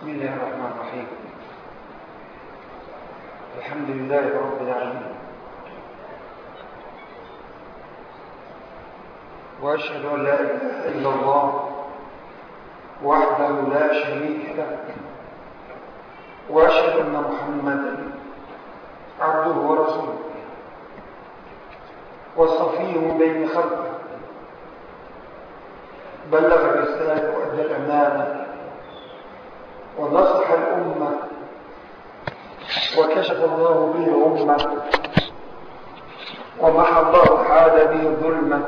بسم الله الرحمن الرحيم الحمد لله رب العالمين وأشهد أن لا إله إلا الله وحده لا شريك له وأشهد أن محمدا عبده ورسوله وصفيه بين خلقه بلغ الرسالة وأدى الأمانة ونصح الأمة وكشف الله به الأمة ومحى الله تعالى به الظلمة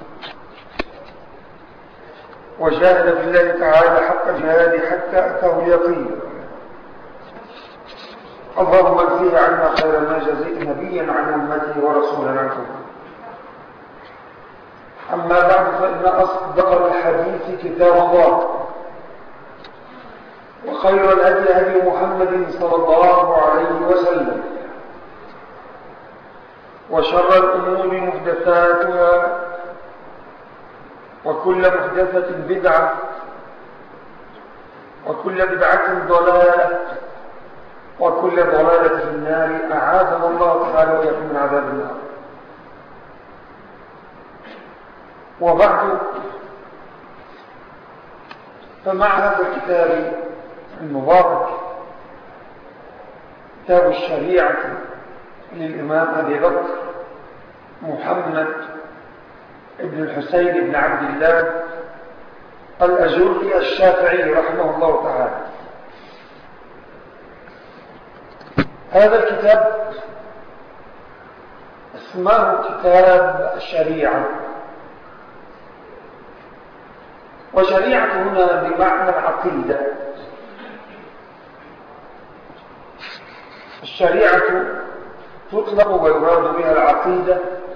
وجاهد في الله تعالى حق جهاده حتى أتاه اليقين اللهم اجزيه عنا خير ما جزيت نبيا عن أمته ورسولا عنكم أما بعد فإن أصدق الحديث كتاب الله وخير الهدي هدي محمد صلى الله عليه وسلم وشر الأمور محدثاتها وكل محدثة بدعة وكل بدعة ضلالة وكل ضلالة في النار أعاذنا الله تعالى ويكون من عذاب النار وبعد فمع هذا الكتاب المبارك كتاب الشريعة للإمام أبي بكر محمد ابن الحسين بن عبد الله الأجري الشافعي رحمه الله تعالى هذا الكتاب اسمه كتاب الشريعة وشريعة هنا بمعنى العقيدة الشريعة تطلق ويراد بها العقيدة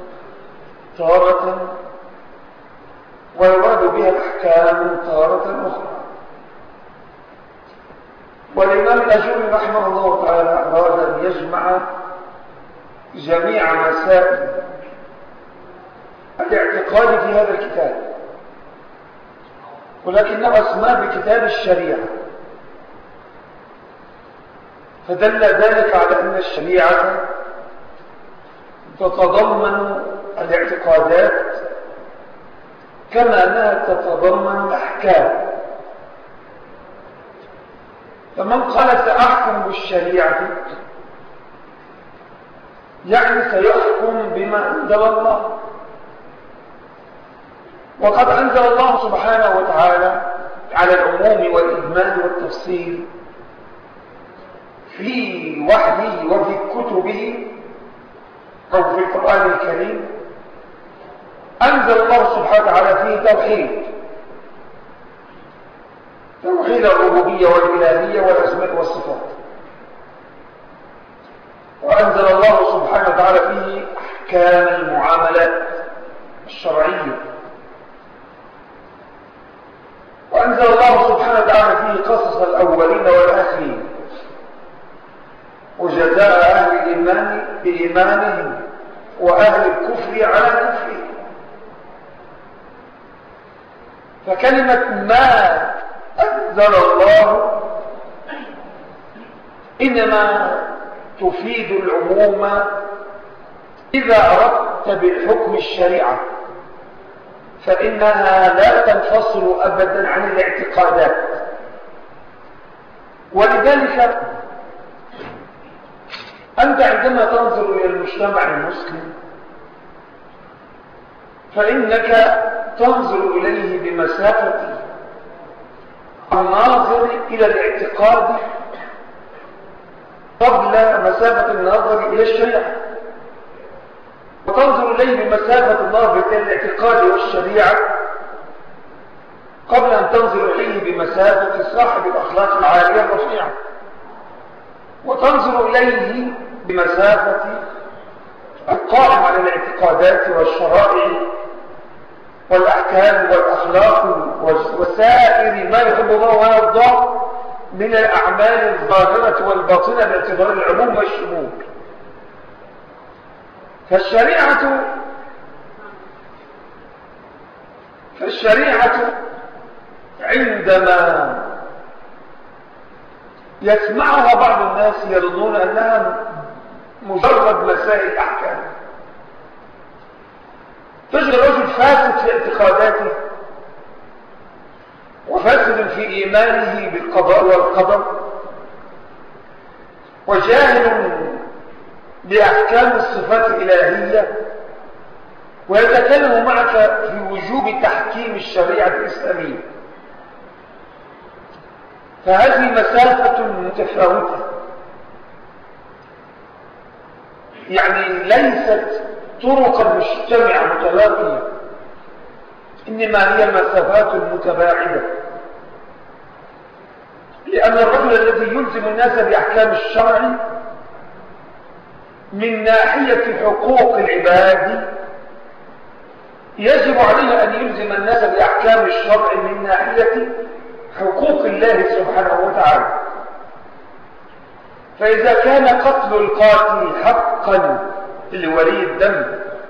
تارة ويراد بها الأحكام تارة أخرى والإمام الأجوري رحمه الله تعالى أراد أن يجمع جميع مسائل الاعتقاد في هذا الكتاب ولكنه أسماه بكتاب الشريعة فدل ذلك على أن الشريعة تتضمن الاعتقادات كما أنها تتضمن الأحكام فمن قال سأحكم بالشريعة يعني سيحكم بما أنزل الله وقد أنزل الله سبحانه وتعالى على العموم والإجمال والتفصيل في وحيه وفي كتبه أو في القرآن الكريم أنزل الله سبحانه وتعالى فيه توحيد توحيد الربوبية والإلهية والأسماء والصفات وأنزل الله سبحانه وتعالى فيه أحكام المعاملات الشرعية وأنزل الله سبحانه وتعالى فيه قصص الأولين والآخرين وجزاء أهل الإيمان بإيمانهم وأهل الكفر على كفرهم فكلمة ما أنزل الله إنما تفيد العموم إذا أردت بالحكم الشريعة فإنها لا تنفصل أبدا عن الاعتقادات ولذلك أنت عندما تنظر إلى المجتمع المسلم فإنك تنظر إليه بمسافة الناظر إلى الاعتقاد قبل مسافة الناظر إلى الشريعة وتنظر إليه بمسافة الناظر إلى الاعتقاد والشريعة قبل أن تنظر إليه بمسافة صاحب الأخلاق العالية الرفيعة وتنظر إليه بمسافة القائم على الاعتقادات والشرائع والأحكام والأخلاق وسائر ما يحب الله ويرضى من الأعمال الظاهرة والباطنة باعتبار العموم والشمول فالشريعة فالشريعة عندما يسمعها بعض الناس يظنون أنها مجرد مسائل أحكام تجد رجل فاسد في اعتقاداته وفاسد في إيمانه بالقضاء والقدر وجاهل بأحكام الصفات الإلهية ويتكلم معك في وجوب تحكيم الشريعة الإسلامية فهذه مسافة متفاوتة يعني ليست طرقا مجتمعة متلاقية إنما هي مسافات متباعدة لأن الرجل الذي يلزم الناس بأحكام الشرع من ناحية حقوق العباد يجب عليه أن يلزم الناس بأحكام الشرع من ناحية حقوق الله سبحانه وتعالى فإذا كان قتل القاتل حقا لولي الدم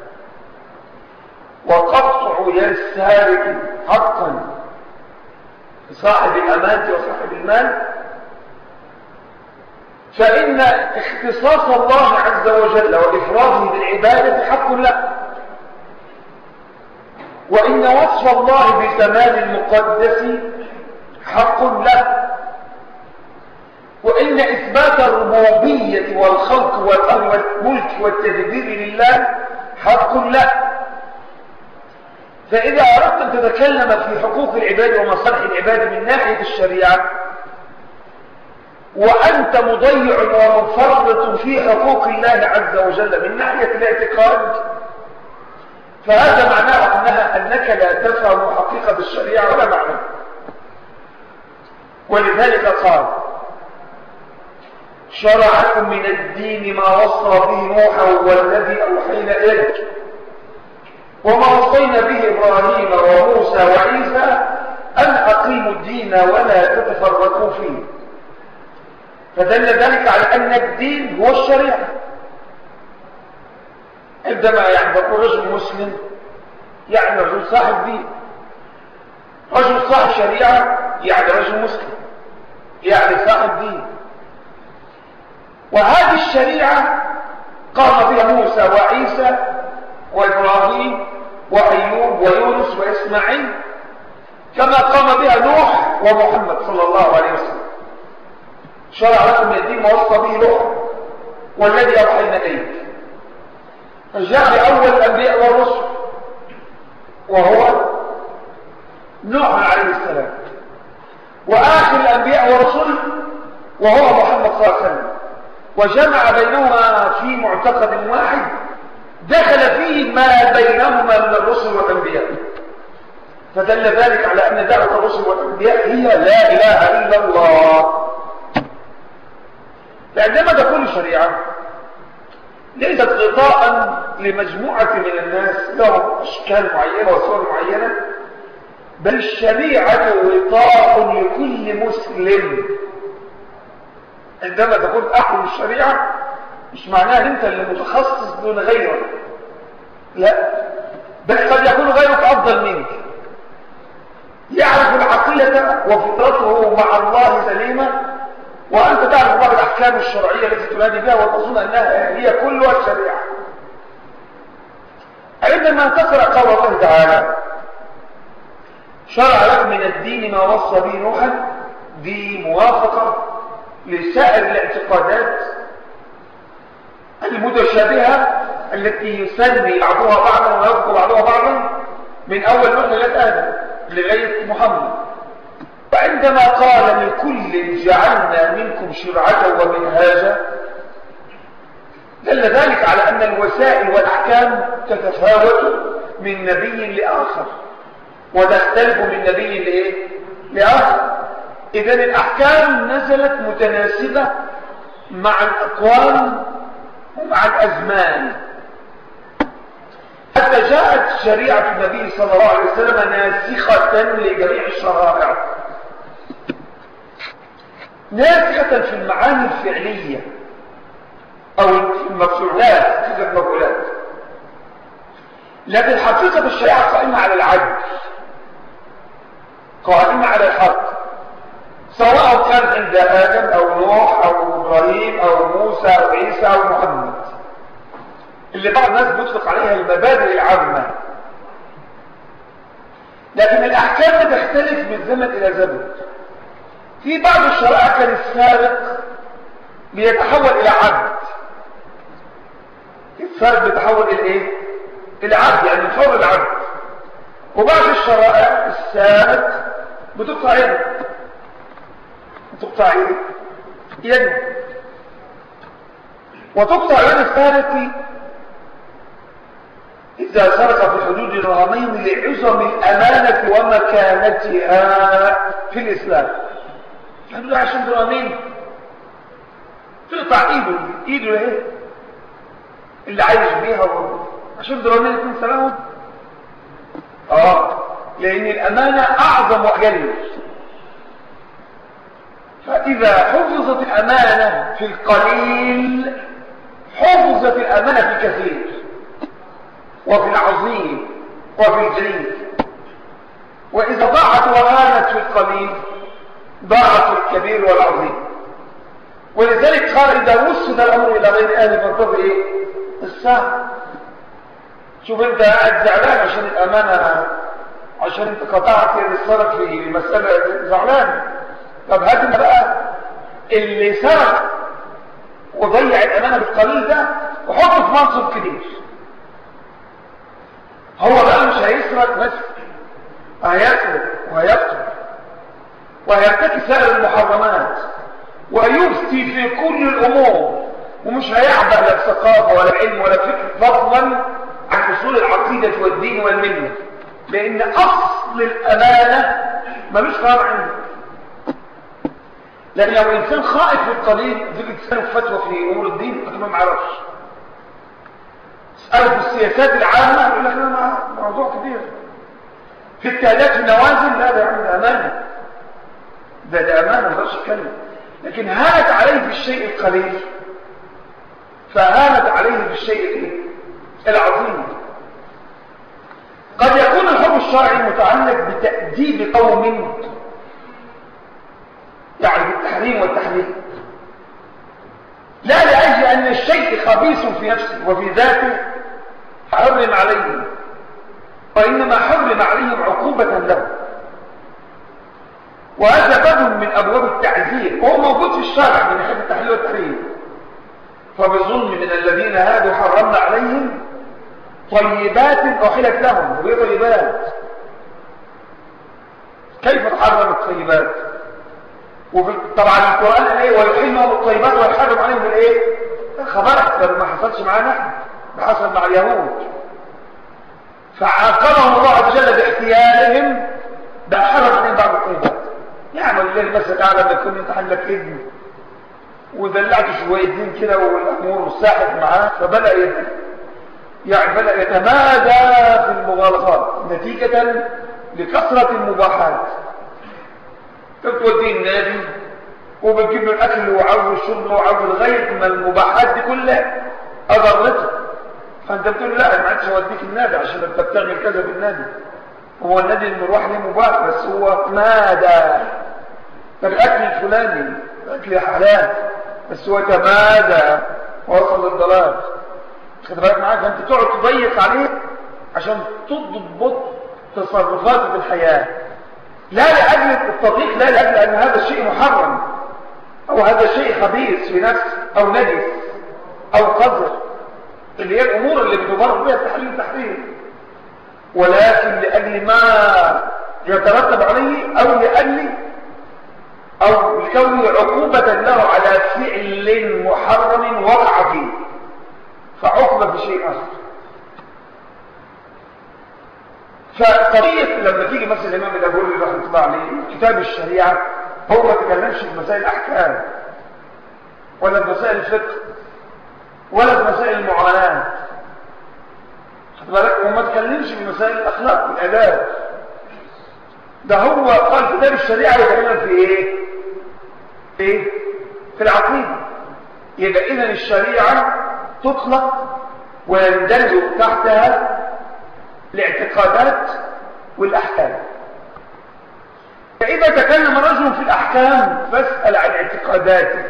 وقطع يد السارق حقا لصاحب الأمانة وصاحب المال فإن اختصاص الله عز وجل وإفراده بالعبادة حق له وإن وصف الله بالزمان المقدس حق له وإن إثبات الربوبية والخلق والأمر والملك والتدبير لله حق له فإذا أردت أن تتكلم في حقوق العباد ومصالح العباد من ناحية الشريعة وأنت مضيع ومفرط في حقوق الله عز وجل من ناحية الاعتقاد فهذا معناه أنها أنك لا تفهم حقيقة الشريعة ولا معنى ولذلك قال شرعكم من الدين ما وصى به نوحا والذي أوحينا إليك وما وصينا به إبراهيم وموسى وعيسى أن أقيموا الدين ولا تتفرقوا فيه فدل ذلك على أن الدين هو الشريعة عندما يعني تقول رجل مسلم يعني رجل صاحب دين رجل صاحب شريعة يعني رجل مسلم يعني صاحب دين وهذه الشريعة قام بها موسى وعيسى وإبراهيم وأيوب ويونس وإسماعيل كما قام بها نوح ومحمد صلى الله عليه وسلم شرع لكم من الدين ما وصى به نوح والذي أوحينا إليك فجاء بأول الأنبياء والرسل وهو نوح عليه السلام وآخر الأنبياء والرسل وهو محمد صلى الله عليه وسلم وجمع بينهما في معتقد واحد دخل فيه ما بينهما من الرسل والأنبياء فدل ذلك على أن دعوة الرسل والأنبياء هي لا إله إلا الله عندما تكون الشريعة ليست غطاء لمجموعة من الناس لهم أشكال معينة وصور معينة بل الشريعة غطاء لكل مسلم عندما تقول أحكم الشريعة مش معناها أنت اللي متخصص دون غيرك لا بل قد يكون غيرك أفضل منك يعرف العقيدة وفطرته مع الله سليمة وأنت تعرف بعض الأحكام الشرعية التي تنادي بها وتظن أنها هي كلها الشريعة عندما تقرأ قول الله تعالى شرع لك من الدين ما وصى به نوحا دي موافقة لسائر الاعتقادات المتشابهة التي يسمي بعضها بعضا ويذكر بعضها بعضا من أول نوح لغاية آدم لغاية محمد وعندما قال لكل جعلنا منكم شرعة ومنهاجا دل ذلك على أن الوسائل والأحكام تتفاوت من نبي لآخر وتختلف من نبي لإيه؟ لآخر إذا الأحكام نزلت متناسبة مع الأقوام ومع الأزمان حتى جاءت شريعة النبي صلى الله عليه وسلم ناسخة لجميع الشرائع ناسخة في المعاني الفعلية أو في المفعولات في المفعولات لكن حقيقة الشريعة قائمة على العدل قائمة على الحق سواء كان عند آدم أو نوح أو إبراهيم أو موسى أو عيسى أو محمد اللي بعض الناس بيطلق عليها المبادئ العامة لكن الأحكام بتختلف من زمن إلى زمن في بعض الشرائع كان السابق بيتحول إلى عبد الفرد بيتحول إلى إيه؟ إلى عبد يعني حر العبد وبعض الشرائع السابق بتقطع يد تقطع ايه يد وتقطع يد السارق إذا سرق في حدود الرهمين لعظم الأمانة ومكانتها في الإسلام حدود عشان درهمين تقطع إيده إيده إيه اللي عايش بيها عشان درهمين يكون سلامه آه لأن الأمانة أعظم وأجل فإذا حفظت الأمانة في القليل حفظت الأمانة في كثير وفي العظيم وفي الجليل وإذا ضاعت وهانت في القليل ضاعت في الكبير والعظيم ولذلك قال إذا وسد الأمر إلى غير أهل فانتظر إيه؟ الساعة شوف أنت قاعد زعلان عشان الأمانة عشان أنت قطعت يد السرق في مسألة زعلان طب هات انت بقى اللي سرق وضيع الامانه بالقليل ده وحطه في منصب كبير هو بقى مش هيسرق بس هيسرق وهيقتل وهيرتكب سائر المحرمات ويفتي في كل الامور ومش هيعبأ لا بثقافه ولا علم ولا فكر فضلا عن اصول العقيده والدين والمله لان اصل الامانه ملوش قرار عنده لكن لو انسان خائف في القليل تيجي تساله فتوى في امور الدين ما ما يعرفش تساله في السياسات العامه يقول لك انا موضوع كبير في التهديدات في النوازل لا ده يعمل امانه ده ده امانه ما يقدرش يتكلم لكن هانت عليه بالشيء القليل فهانت عليه بالشيء العظيم قد يكون الحكم الشرعي متعلق بتأديب قوم يعني بالتحريم والتحليل لا لأجل أن الشيء خبيث في نفسه وفي ذاته حرم عليه وإنما حرم عليهم عقوبة له وهذا باب من أبواب التعزير وهو موجود في الشرع من ناحية التحليل والتحريم فبظلم من الذين هادوا حرمنا عليهم طيبات أحلت لهم وهي طيبات كيف تحرم الطيبات وطبعا القرآن قال ايه ويحل لهم الطيبات ويحرم عليهم الايه خبرت ده ما حصلش معانا احنا ده حصل مع اليهود فعاقبهم الله عز وجل باحتيالهم ده حرم عليهم بعض الطيبات يعمل الليل مثلا اعلى ما يكون انت عندك ابن ودلعته شويه دين كده والامور ساحت معاه فبدا يت... يعني بدا يتمادى في المغالطات نتيجه لكثره المباحات توديه النادي وبتجيب له الاكل وعاوز الشرب وعاوز لغايه ما المباحات دي كلها اضرته فانت بتقول له لا انا ما عادش اوديك النادي عشان انت بتعمل كذا في النادي هو النادي المروح ليه مباح بس هو مادى الاكل الفلاني الاكل حلال بس هو تمادى وصل للضلال خد بالك معاك انت تقعد تضيق عليه عشان تضبط تصرفاته في الحياه لا لأجل التضييق لا لأجل أن هذا الشيء محرم أو هذا شيء خبيث في نفسه أو نجس أو قذر اللي هي الأمور اللي بتضرب بها التحليل التحريم ولكن لأجل ما يترتب عليه أو لأجل أو لكونه عقوبة له على فعل محرم وقع فيه فعقبة بشيء آخر فقضية لما تيجي مثلا الإمام الأبولي رحمه الله عليه كتاب الشريعة هو ما تكلمش في مسائل الأحكام ولا في مسائل الفقه ولا في مسائل المعاملات خد بالك وما تكلمش في مسائل الأخلاق والآداب ده هو قال كتاب الشريعة يتكلم في إيه؟ في إيه؟ في العقيدة يبقى إذا الشريعة تطلق ويندرج تحتها الاعتقادات والأحكام فإذا إذا تكلم رجل في الأحكام فاسأل عن اعتقاداته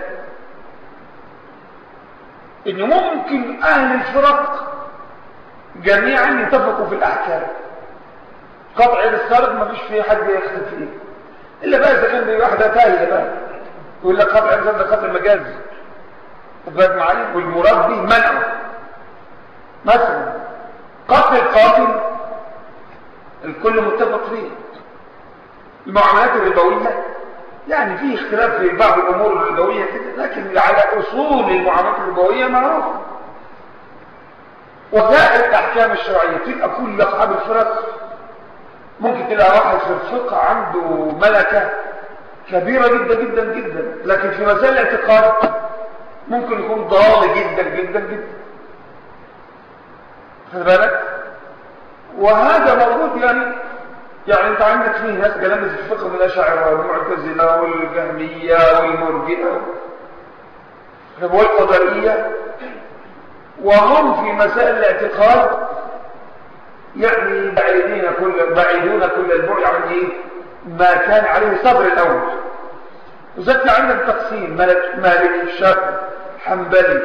إن ممكن أهل الفرق جميعا يتفقوا في الأحكام قطع السرد ما فيش فيه حد يختلف فيه إلا بقى إذا كان واحدة تاهية بقى يقول لك قطع السرد ده قطع مجازي تفهم معايا والمراد به منع مثلا قتل القاتل الكل متفق فيه المعاملات الربوية يعني في اختلاف في بعض الأمور الربوية كده لكن على أصول المعاملات الربوية معروفة وسائر الأحكام الشرعية تبقى كل أصحاب الفرق ممكن تلاقي واحد في الفقه عنده ملكة كبيرة جدا جدا جدا لكن في مسائل الاعتقاد ممكن يكون ضال جدا جدا جدا خد بالك وهذا موجود يعني يعني انت عندك فيه ناس جلمس الفقه من الاشاعره والمعتزله والجهميه والمرجئه والقدريه وهم في مسائل الاعتقاد يعني بعيدين كل بعيدون كل البعد عن ايه ما كان عليه صدر الاول وزدت عندك تقسيم مالك مالك شافعي حنبلي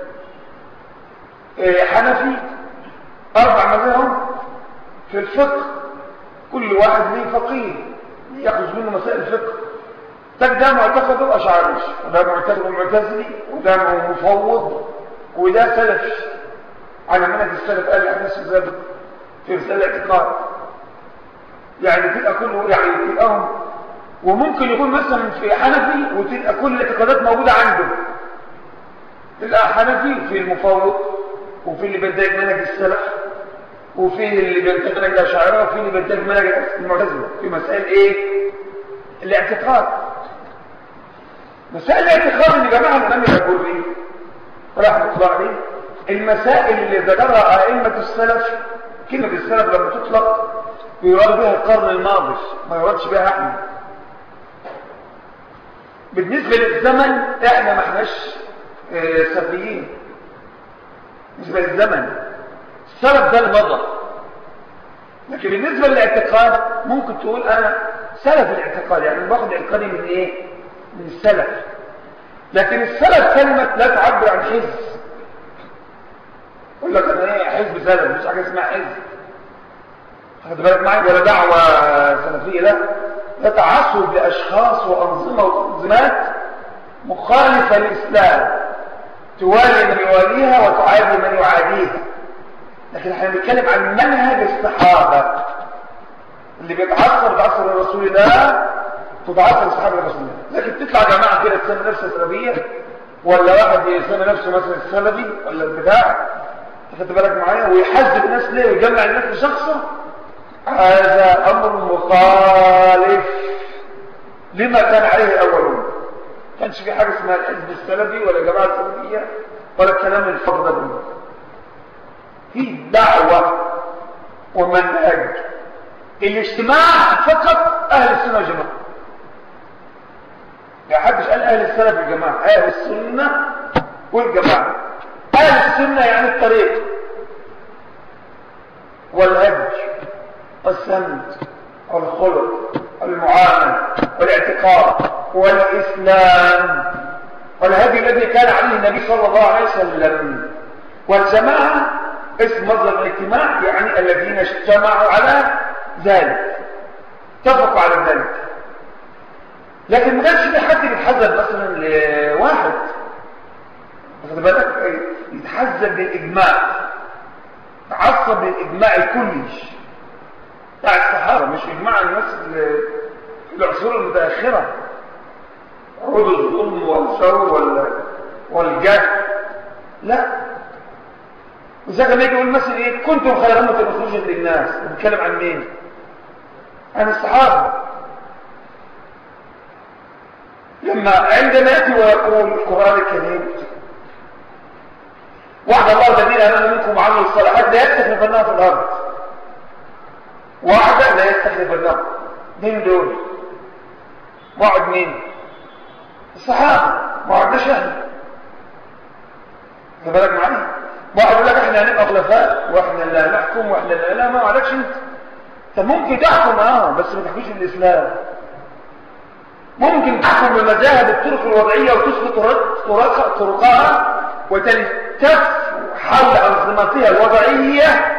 إيه حنفي اربع مذاهب في الفقه كل واحد ليه فقيه ياخذ منه مسائل الفقه ده معتقده اشعري وده معتقده معتزلي وده مفوض وده سلف على منهج السلف قال الاحداث السابق في مسائل الاعتقاد يعني تبقى كله يعني تلقاهم وممكن يكون مثلا في حنفي وتبقى كل الاعتقادات موجوده عنده تلقى حنفي في المفوض وفي اللي بيدعي منهج السلف وفي اللي بينتج منهج الاشاعره وفي اللي بينتج منهج المعتزله في مسائل ايه الاعتقاد مسائل الاعتقاد يا جماعه الامام البوري رحمه الله عليه المسائل اللي ذكرها ائمه السلف كلمه السلف لما تطلق يراد بها القرن الماضي ما يرادش بها احنا بالنسبه للزمن احنا ما احناش سلفيين بالنسبه للزمن السلف ده المضى لكن بالنسبة للاعتقاد ممكن تقول أنا سلف الاعتقاد يعني باخد اعتقادي من إيه؟ من السلف لكن السلف كلمة لا تعبر عن حزب يقول لك أنا إيه حزب سلف مش حاجة اسمها حزب خد بالك معي ولا دعوة سلفية لا ده تعصب لأشخاص وأنظمة وتنظيمات مخالفة للإسلام توالي من يواليها وتعادي من يعاديها لكن احنا بنتكلم عن منهج الصحابة اللي بيتعصر بعصر رسول الله تتعصر صحابة رسول الله لكن تطلع جماعة كده تسمي نفسها سلفية ولا واحد يسمي نفسه مثلا السلفي ولا البتاع خدت بالك معايا ويحذب الناس ليه ويجمع الناس لشخصه هذا امر مخالف لما كان عليه الاولون كانش في حاجه اسمها الحزب السلفي ولا جماعه السلفيه ولا الكلام الفضل ده في دعوة ومنهج الاجتماع فقط أهل السنة والجماعة لا حدش قال أهل السنة والجماعة أهل السنة والجماعة أهل السنة يعني الطريق والهج والسمت والخلق والمعامل والاعتقاد والإسلام والهدي الذي كان عليه النبي صلى الله عليه وسلم والجماعة اسم مصدر الاجتماع يعني الذين اجتمعوا على ذلك اتفقوا على ذلك لكن ما كانش في حد بيتحذر مثلا لواحد واخد بالك يتحذر بالاجماع تعصب للاجماع الكلي بتاع الصحابه مش اجماع الناس في العصور المتاخره عود الظلم والثور والجهل لا وزي ما يجي يقول مثلا ايه كنتم خير امه اخرجت للناس بنتكلم عن مين عن الصحابه لما عندما ياتي ويقول القران الكريم وعد الله الذين امنوا منكم وعملوا الصالحات لا يستخلفنهم في الارض وعد لا يستخلفنهم مين دول وعد مين الصحابه ما وعدناش احنا خد بالك معايا واحد يقول لك احنا هنبقى خلفاء واحنا اللي هنحكم واحنا اللي لا ما عليكش انت انت ممكن تحكم اه بس ما تحكمش الاسلام ممكن تحكم بمذاهب الطرق الوضعية وتسقط طرقها وتلتف حول أنظمتها الوضعية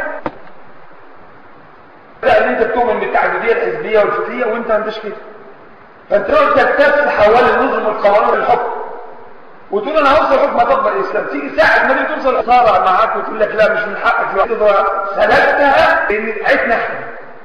لا ان انت بتؤمن بالتعددية الحزبية والفكرية وانت ما انتش كده فانت تقعد تلتف حوالي النظم والقوانين الحكم وتقول انا هوصل حكم اطبق الاسلام تيجي ساعه ما توصل اثاره معاك وتقول لك لا مش من حقك تضرب سلبتها لان بتاعتنا احنا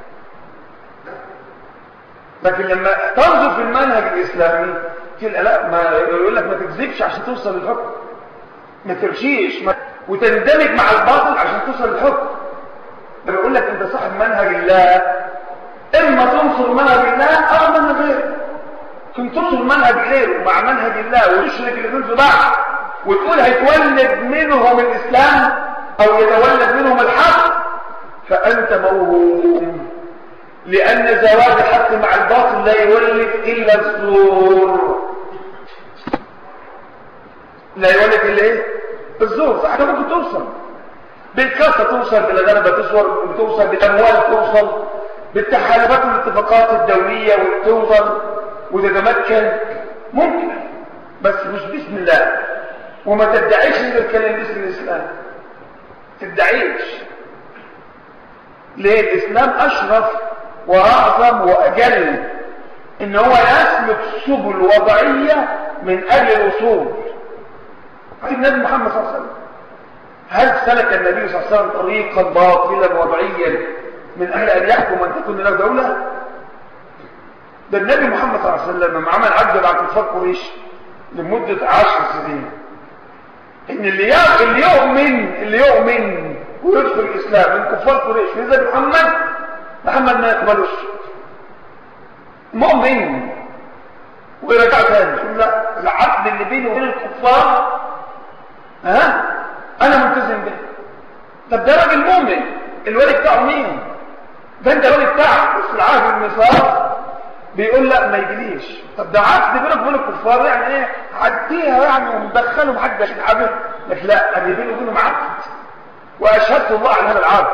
لكن لما تنظر في المنهج الاسلامي تقول لا ما يقول لك ما تكذبش عشان توصل للحكم ما ترشيش ما وتندمج مع الباطل عشان توصل للحكم لما يقول لك انت صاحب منهج الله اما تنصر منهج الله او منهج غيره كنت تنصر منهج غيره مع منهج الله وتشرك الاثنين في بعض وتقول هيتولد منهم الاسلام او يتولد منهم الحق فانت موهوم لان زواج الحق مع الباطل لا يولد الا الزور لا يولد الا ايه الزور فاحنا ممكن توصل بالكاسة توصل بالغلبة توصل توصل بالأموال توصل بالتحالفات والاتفاقات الدولية وتوصل وتتمكن ممكن بس مش باسم الله وما تدعيش ان الكلام باسم الإسلام تدعيش ليه الإسلام أشرف وأعظم وأجل إن هو يسلك سبل وضعية من أجل الوصول النبي محمد صلى الله عليه وسلم هل سلك النبي صلى الله عليه وسلم طريقا باطلا وضعيا من أجل أن يحكم أن تكون له دولة ده النبي محمد صلى الله عليه وسلم لما عمل عبد على كفار قريش لمدة عشر سنين ان اللي اللي يؤمن اللي يؤمن ويدخل الاسلام من كفار قريش في محمد محمد ما يقبلوش مؤمن ويرجع تاني لا العقد اللي بينه وبين الكفار ها انا ملتزم به طب ده راجل مؤمن الولي بتاعه مين ده انت الولي بتاعك في العهد الميثاق بيقول لا ما يجيليش طب ده عقد بينك وبين الكفار يعني ايه عديها يعني ومدخلهم حد عشان حاجه لك لا انا بيني وبينهم عقد واشهدت الله على هذا العقد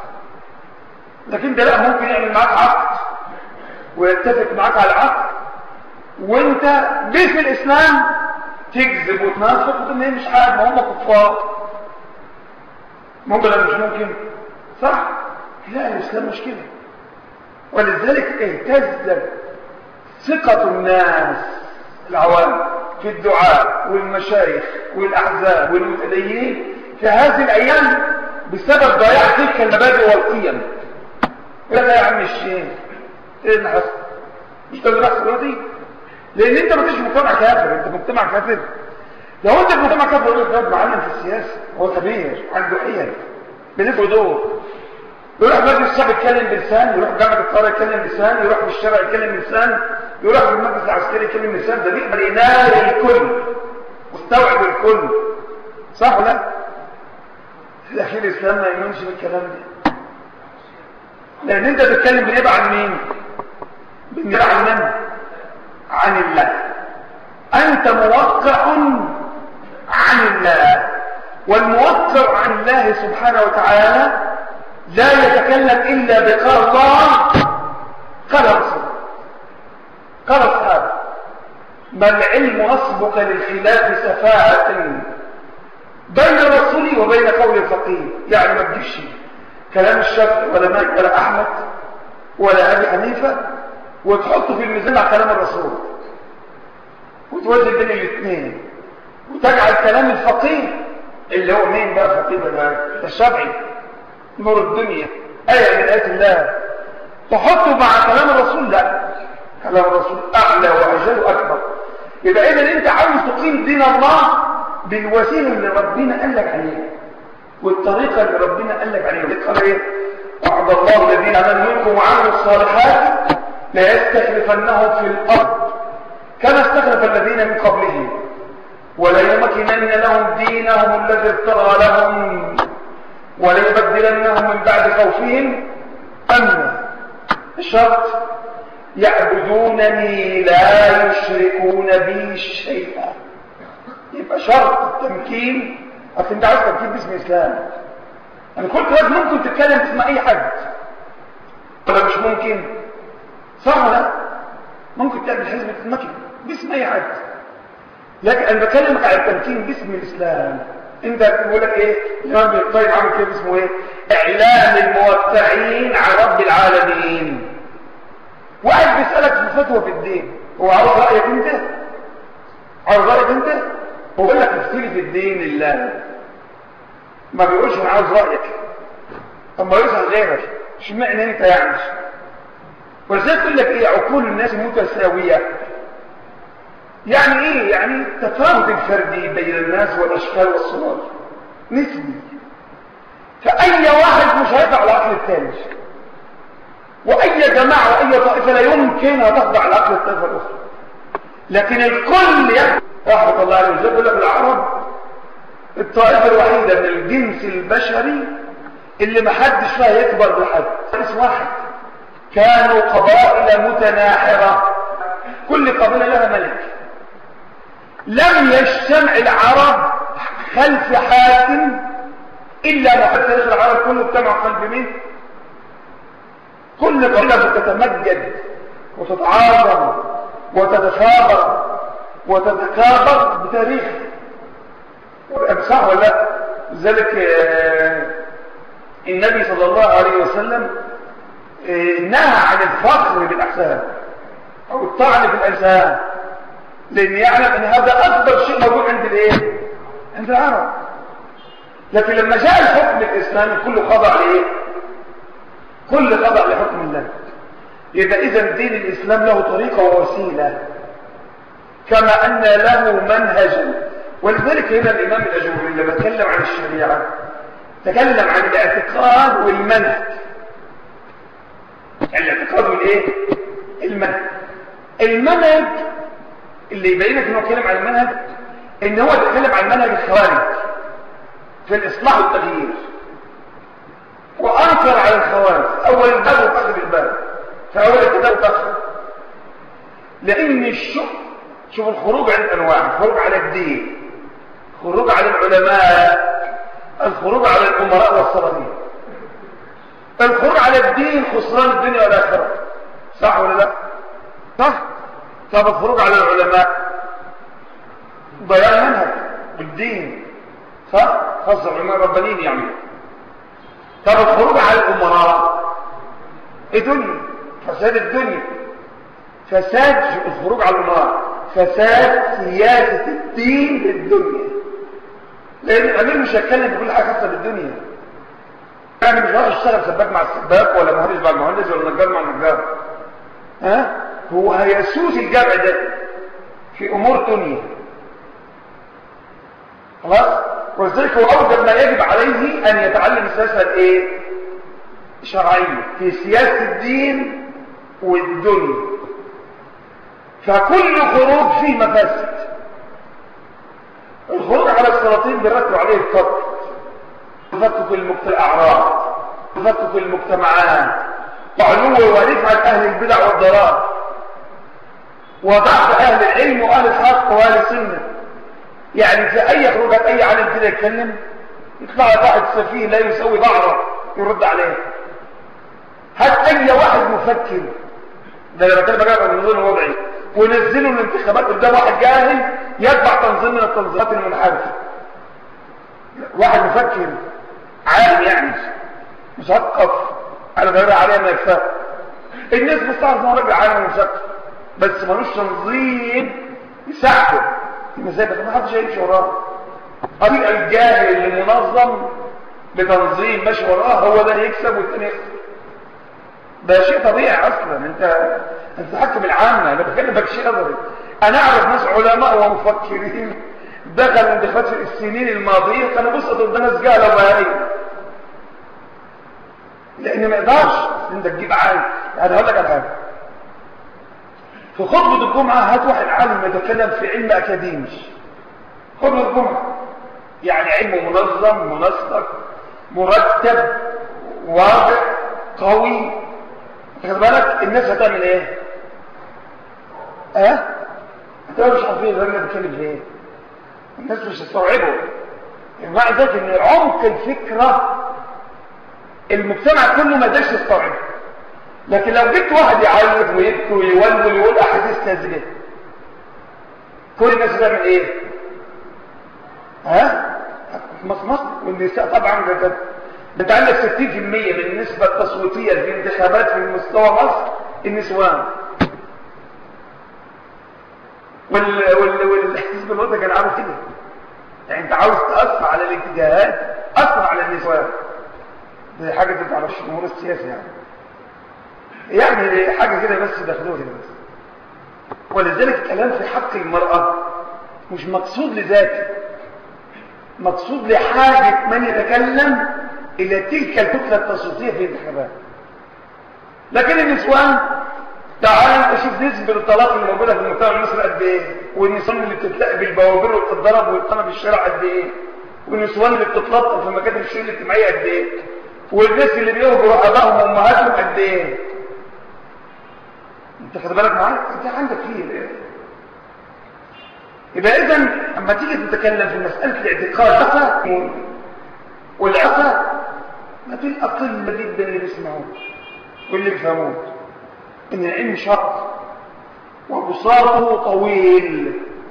لكن ده لا ممكن يعمل معاك عقد ويتفق معاك على العقد وانت باسم الاسلام تكذب وتنافق وتقول ايه مش حاجه ما هم كفار ممكن ولا مش ممكن صح لا الاسلام مش كده ولذلك اهتزت ثقة الناس العوام في الدعاء والمشايخ والأحزاب والمتدينين في هذه الأيام بسبب ضياع تلك المبادئ والقيم لا يا عم الشيخ ايه اللي حصل مش ده اللي بيحصل دلوقتي لان انت ما فيش مجتمع كافر انت مجتمع كافر لو انت في مجتمع كافر يقول لك ده معلم في السياسه هو كبير عنده حيل بنفسه دور يروح مجلس الشعب يتكلم بلسان يروح جامعه القاهره يتكلم بلسان يروح في الشارع يتكلم بلسان يروح في المجلس العسكري يتكلم بلسان ده بيقدر ينال الكل مستوعب الكل صح ولا في الاخير الاسلام ما يؤمنش بالكلام ده لان انت بتتكلم بنبع عن مين بنبع عن من عن الله انت موقع عن الله والموقع عن الله سبحانه وتعالى لا يتكلم إلا بقال الله قال رسول قال أصحابه ما العلم نصبك للخلاف سفاهة بين الرسول وبين قول الفقيه يعني ما تجيبش كلام الشافعي ولا مالك ولا أحمد ولا أبي حنيفة وتحطه في الميزان مع كلام الرسول وتوزن بين الاثنين وتجعل كلام الفقيه اللي هو مين بقى فقيه ده الشافعي نور الدنيا آية من آيات الله تحطه مع كلام الرسول لا كلام الرسول أعلى وأجل وأكبر يبقى إذا أنت عاوز تقيم دين الله بالوسيلة اللي ربنا قال لك عليها والطريقة اللي ربنا قال لك عليها قال إيه وعد الله الذين آمنوا منكم وعملوا الصالحات لا يستخلفنهم في الأرض كما استخلف الذين من قبلهم ولا يمكنن لهم دينهم الذي ارتضى لهم وليبدلنهم من بعد خوفهم أمنا الشرط يعبدونني لا يشركون بي شيئا يبقى شرط التمكين اصل انت عايز تمكين باسم الاسلام انا كل كلام ممكن تتكلم باسم اي حد ولا مش ممكن صح ولا ممكن تعمل حزب تتمكن باسم اي حد لكن انا بكلمك على التمكين باسم الاسلام انت بيقول لك ايه الامام ابن القيم عامل كده اسمه ايه اعلام الموقعين على رب العالمين واحد بيسالك في فتوى في الدين هو عاوز رايك انت عاوز رايك انت هو بيقول لك افتري في الدين الله ما بيقولش انا عاوز رايك طب ما يسال غيرك اشمعنى انت يعني ولذلك يقول لك ايه عقول الناس متساويه يعني ايه يعني التفاوت الفردي بين الناس والاشكال والصور نسبي فاي واحد مش هيقع على العقل الثاني واي جماعه واي طائفه لا يمكن ان تخضع لعقل الطائفه الاخرى لكن الكل يحكم رحمه الله عليه وسلم يقول لك العرب الطائفه الوحيده من الجنس البشري اللي ما حدش فيها يكبر بحد اسم واحد كانوا قبائل متناحره كل قبيله لها ملك لم يجتمع العرب خلف حاكم إلا ما تاريخ العرب كله اجتمع خلف مين كل قبيلة تتمجد وتتعاظم وتتفاخر وتتكابر بتاريخ صح ولا لا لذلك النبي صلى الله عليه وسلم نهى عن الفخر بالأحسان أو الطعن في الأجسام لأن يعلم أن هذا أكبر شيء موجود عند الإيه؟ عند العرب لكن لما جاء الحكم الإسلامي كله خضع لإيه؟ كل خضع لحكم الله يبقى إذا دين الإسلام له طريقة ووسيلة كما أن له منهجا ولذلك هنا الإمام الأجوري لما تكلم عن الشريعة تكلم عن الاعتقاد والمنهج الاعتقاد والايه المنهج المنهج اللي يبين لك انه اتكلم عن المنهج ان هو اتكلم عن منهج الخوارج في الاصلاح والتغيير وانكر على الخوارج اول الباب واخر الباب في اول الكتاب واخر لان الشق شوف الخروج عن انواع الخروج على الدين الخروج على العلماء الخروج على الامراء والسلاطين الخروج على الدين خسران الدنيا والاخره صح ولا لا صح طب الخروج على العلماء ضياع منهج بالدين صح خاصة العلماء الربانيين يعني طب الخروج على الأمراء الدنيا فساد الدنيا فساد الخروج على الأمراء فساد سياسة الدين للدنيا لأن الأمير مش هيتكلم بكل حاجة خاصة بالدنيا يعني مش راح يشتغل سباك مع السباك ولا مهندس مع المهندس ولا نجار مع النجار ها هو هيسوس الجمع ده في امور دنيا خلاص ولذلك هو اوجب ما يجب عليه ان يتعلم السياسه الايه شرعيه في سياسه الدين والدنيا فكل خروج فيه مفاسد الخروج على السلاطين بيرتب عليه القتل تفكك الاعراض تفكك المجتمعات وعلو ورفعه اهل البدع والضلال وضعف اهل العلم واهل الحق واهل السنه يعني في اي خروجات اي عالم كده يتكلم يطلع واحد سفيه لا يسوي ظهره يرد عليه هات اي واحد مفكر ده لما كان بقى النظام الوضعي ونزلوا الانتخابات قدام واحد جاهل يتبع تنظيم من التنظيمات المنحرفه واحد مفكر عالم يعني مثقف على غير عليه ما يكفاه الناس بتعرف ان هو راجل عالم مثقف بس ملوش تنظيم يساعده ازاي بس ما حدش هيمشي وراه طريق الجاهل اللي منظم بتنظيم ماشي وراه هو ده يكسب والتاني يخسر ده شيء طبيعي اصلا انت انت تحكم العامه انا بكلمك شيء نظري انا اعرف ناس علماء ومفكرين دخلوا انتخابات في السنين الماضيه كانوا بيسقطوا قدام ناس جهله وبهائيه لان ما يقدرش انت تجيب عالم يعني هقول لك على حاجه في خطبه الجمعه هات واحد عالم يتكلم في علم اكاديمي خطبه الجمعه يعني علم منظم منسق مرتب واضح قوي خد بالك الناس هتعمل ايه اه هتبقى مش عارفين الراجل بيتكلم في ايه الناس مش هتستوعبه معنى ذلك ان عمق الفكره المجتمع كله ما قدرش يستوعبه لكن لو جبت واحد يعيط ويبكي ويولول ويقول احاديث الساذجه كل الناس بتعمل ايه ها مصر مصر والنساء طبعا ده بتعلق 60% من النسبة التصويتية في الانتخابات في مستوى مصر النسوان وال وال والحزب الوطني كان عامل كده يعني انت عاوز تأثر على الاتجاهات أثر على النسوان دي حاجة دي على الشمول السياسي يعني يعني حاجة كده بس دخلوها كده بس ولذلك الكلام في حق المرأة مش مقصود لذاته مقصود لحاجة من يتكلم إلى تلك الكتلة التصويتية في الانتخابات لكن النسوان تعال انت شوف نسبة الطلاق اللي موجودة في المجتمع المصري قد ايه والنسوان اللي بتتلاقى بالبوابير وبتتضرب ويتقنى في الشارع قد ايه والنسوان اللي بتتلطف في مكاتب الشؤون الاجتماعية قد ايه والناس اللي بيهجروا ابائهم وامهاتهم قد ايه انت خد بالك معايا انت عندك فيه يبقى اذا اما تيجي تتكلم في مساله الاعتقاد عفا والعفا ما في الاقل جدا اللي بيسمعوه واللي بيفهموه ان العلم شرط وبساطه طويل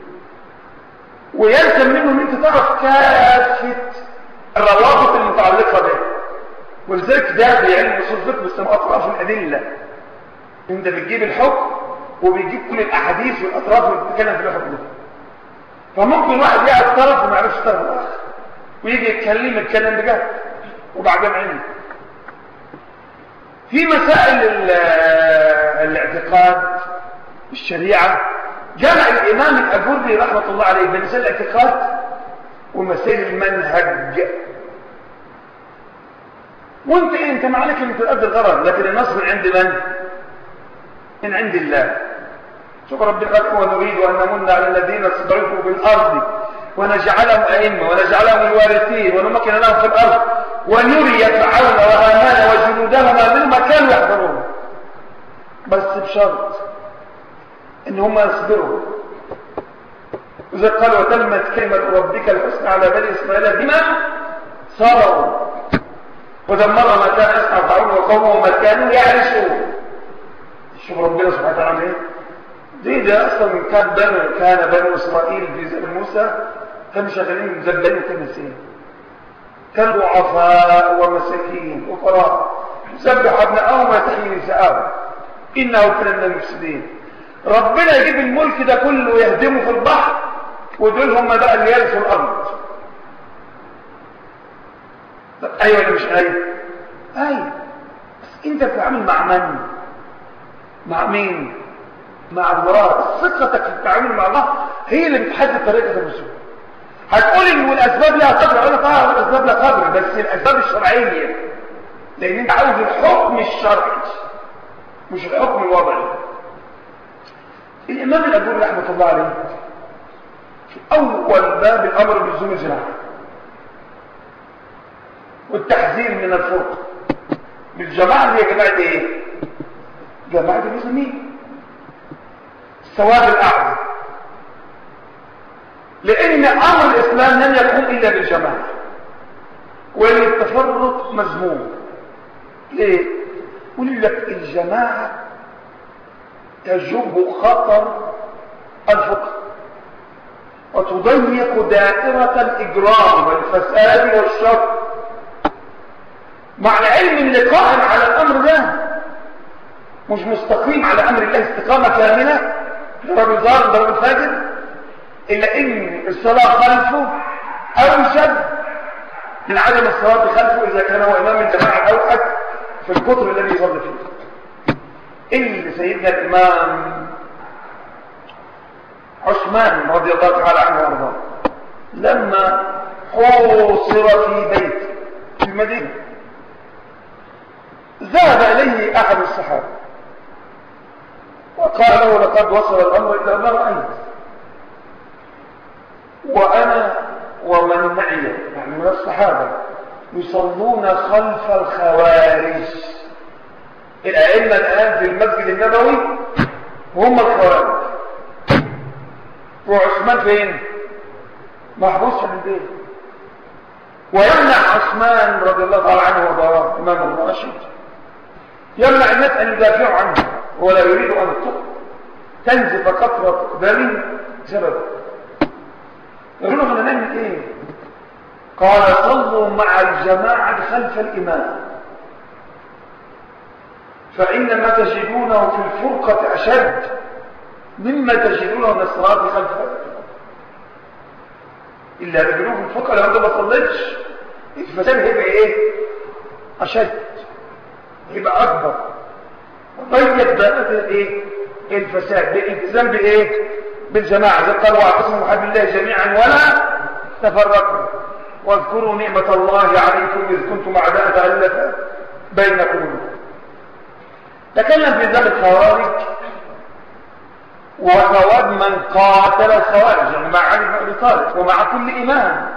ويلزم منه ان انت تعرف كافه الروابط المتعلقه به ولذلك ده بعلم اصول الفقه بيسموه اطراف الادله انت بتجيب الحكم وبيجيب كل الاحاديث والاطراف اللي بتتكلم في الحكم ده فممكن واحد يقعد طرف وما يعرفش الطرف الاخر ويجي يتكلم يتكلم بجد وبعدين علم في مسائل الاعتقاد الشريعه جمع الامام الاجري رحمه الله عليه بين مسائل الاعتقاد ومسائل المنهج وانت ايه انت ما عليك ان تؤدي الغرض لكن النصر من عند من من عند الله شوف ربنا قال ونريد ان نمن على الذين استضعفوا بالارض ونجعلهم ائمه ونجعلهم الوارثين ونمكن لهم في الارض ونري فرعون وهامان وجنودهما مما كانوا يحذرون بس بشرط ان هم يصبروا اذا قال وتمت كلمه ربك الحسنى على بني اسرائيل بما صبروا ودمر ما كان يصنع فرعون وقومه وما كانوا يعرشون شوف ربنا سبحانه وتعالى ايه دي ده اصلا كان بنو كان بنو اسرائيل في زمن موسى كانوا شغالين مزبلين كنسين كانوا ضعفاء ومساكين وفقراء يسبح ابنائهم ويستحيي نساءهم انه كان من المفسدين ربنا يجيب الملك ده كله ويهدمه في البحر ودول هم بقى اللي يرثوا الارض طب ايوه ولا مش ايوه ايوه بس انت بتتعامل مع من مع مين مع الله ثقتك في التعامل مع الله هي اللي بتحدد طريقه الرسول هتقول ان الاسباب لها قدر اقول لك اه الاسباب لها قدر بس الاسباب الشرعيه لان انت عاوز الحكم الشرعي مش الحكم الوضعي الامام الابوري رحمه الله عليه في اول باب الامر بلزوم الجماعه والتحذير من الفرق بالجماعه هي جماعه ايه جماعه المسلمين الثواب الاعظم لان امر الاسلام لن يكون الا بالجماعه والتفرق مذموم ليه يقول لك الجماعه تجب خطر الفقر وتضيق دائرة الإجرام والفساد والشر مع العلم اللي قائم على الأمر ده مش مستقيم على أمر الله استقامة كاملة ضرب ظالم ضرب فاجر إلا إن الصلاة خلفه أوجب من عدم الصلاة خلفه إذا كان هو إمام الجماعة الأوحد في القطر الذي يصلي فيه اللي سيدنا الإمام عثمان رضي الله تعالى عنه وارضاه لما حوصر في بيت في المدينة ذهب إليه أحد الصحابة وقال له لقد وصل الأمر إلى ما رأيت وأنا ومن معي يعني من الصحابة يصلون خلف الخوارج الأئمة الآن في المسجد النبوي هم الخوارج وعثمان فين محبوس في البيت ويمنع عثمان رضي الله تعالى عنه وارضاه امام الراشد يمنع الناس ان يدافعوا عنه ولا يريد ان تنزف قطرة دم سبب يقول لهم انا نعمل ايه قال صلوا مع الجماعة خلف الإمام فإنما تجدونه في الفرقة أشد مما تجدونه من الصلاة خلف إلا تجدونه في الفرقة لو أنت ما صليتش الفساد هيبقى إيه؟ أشد يبقى أكبر ضيق بقى إيه؟ الفساد بالالتزام بإيه؟ بالجماعة زي قالوا واعتصموا بحبل الله جميعا ولا تفرقوا واذكروا نعمة الله عليكم إذ كنتم أعداء فألف بين قلوبكم تكلم في ذلك الخوارج وثواب من قاتل الخوارج يعني مع علي بن ابي طالب ومع كل امام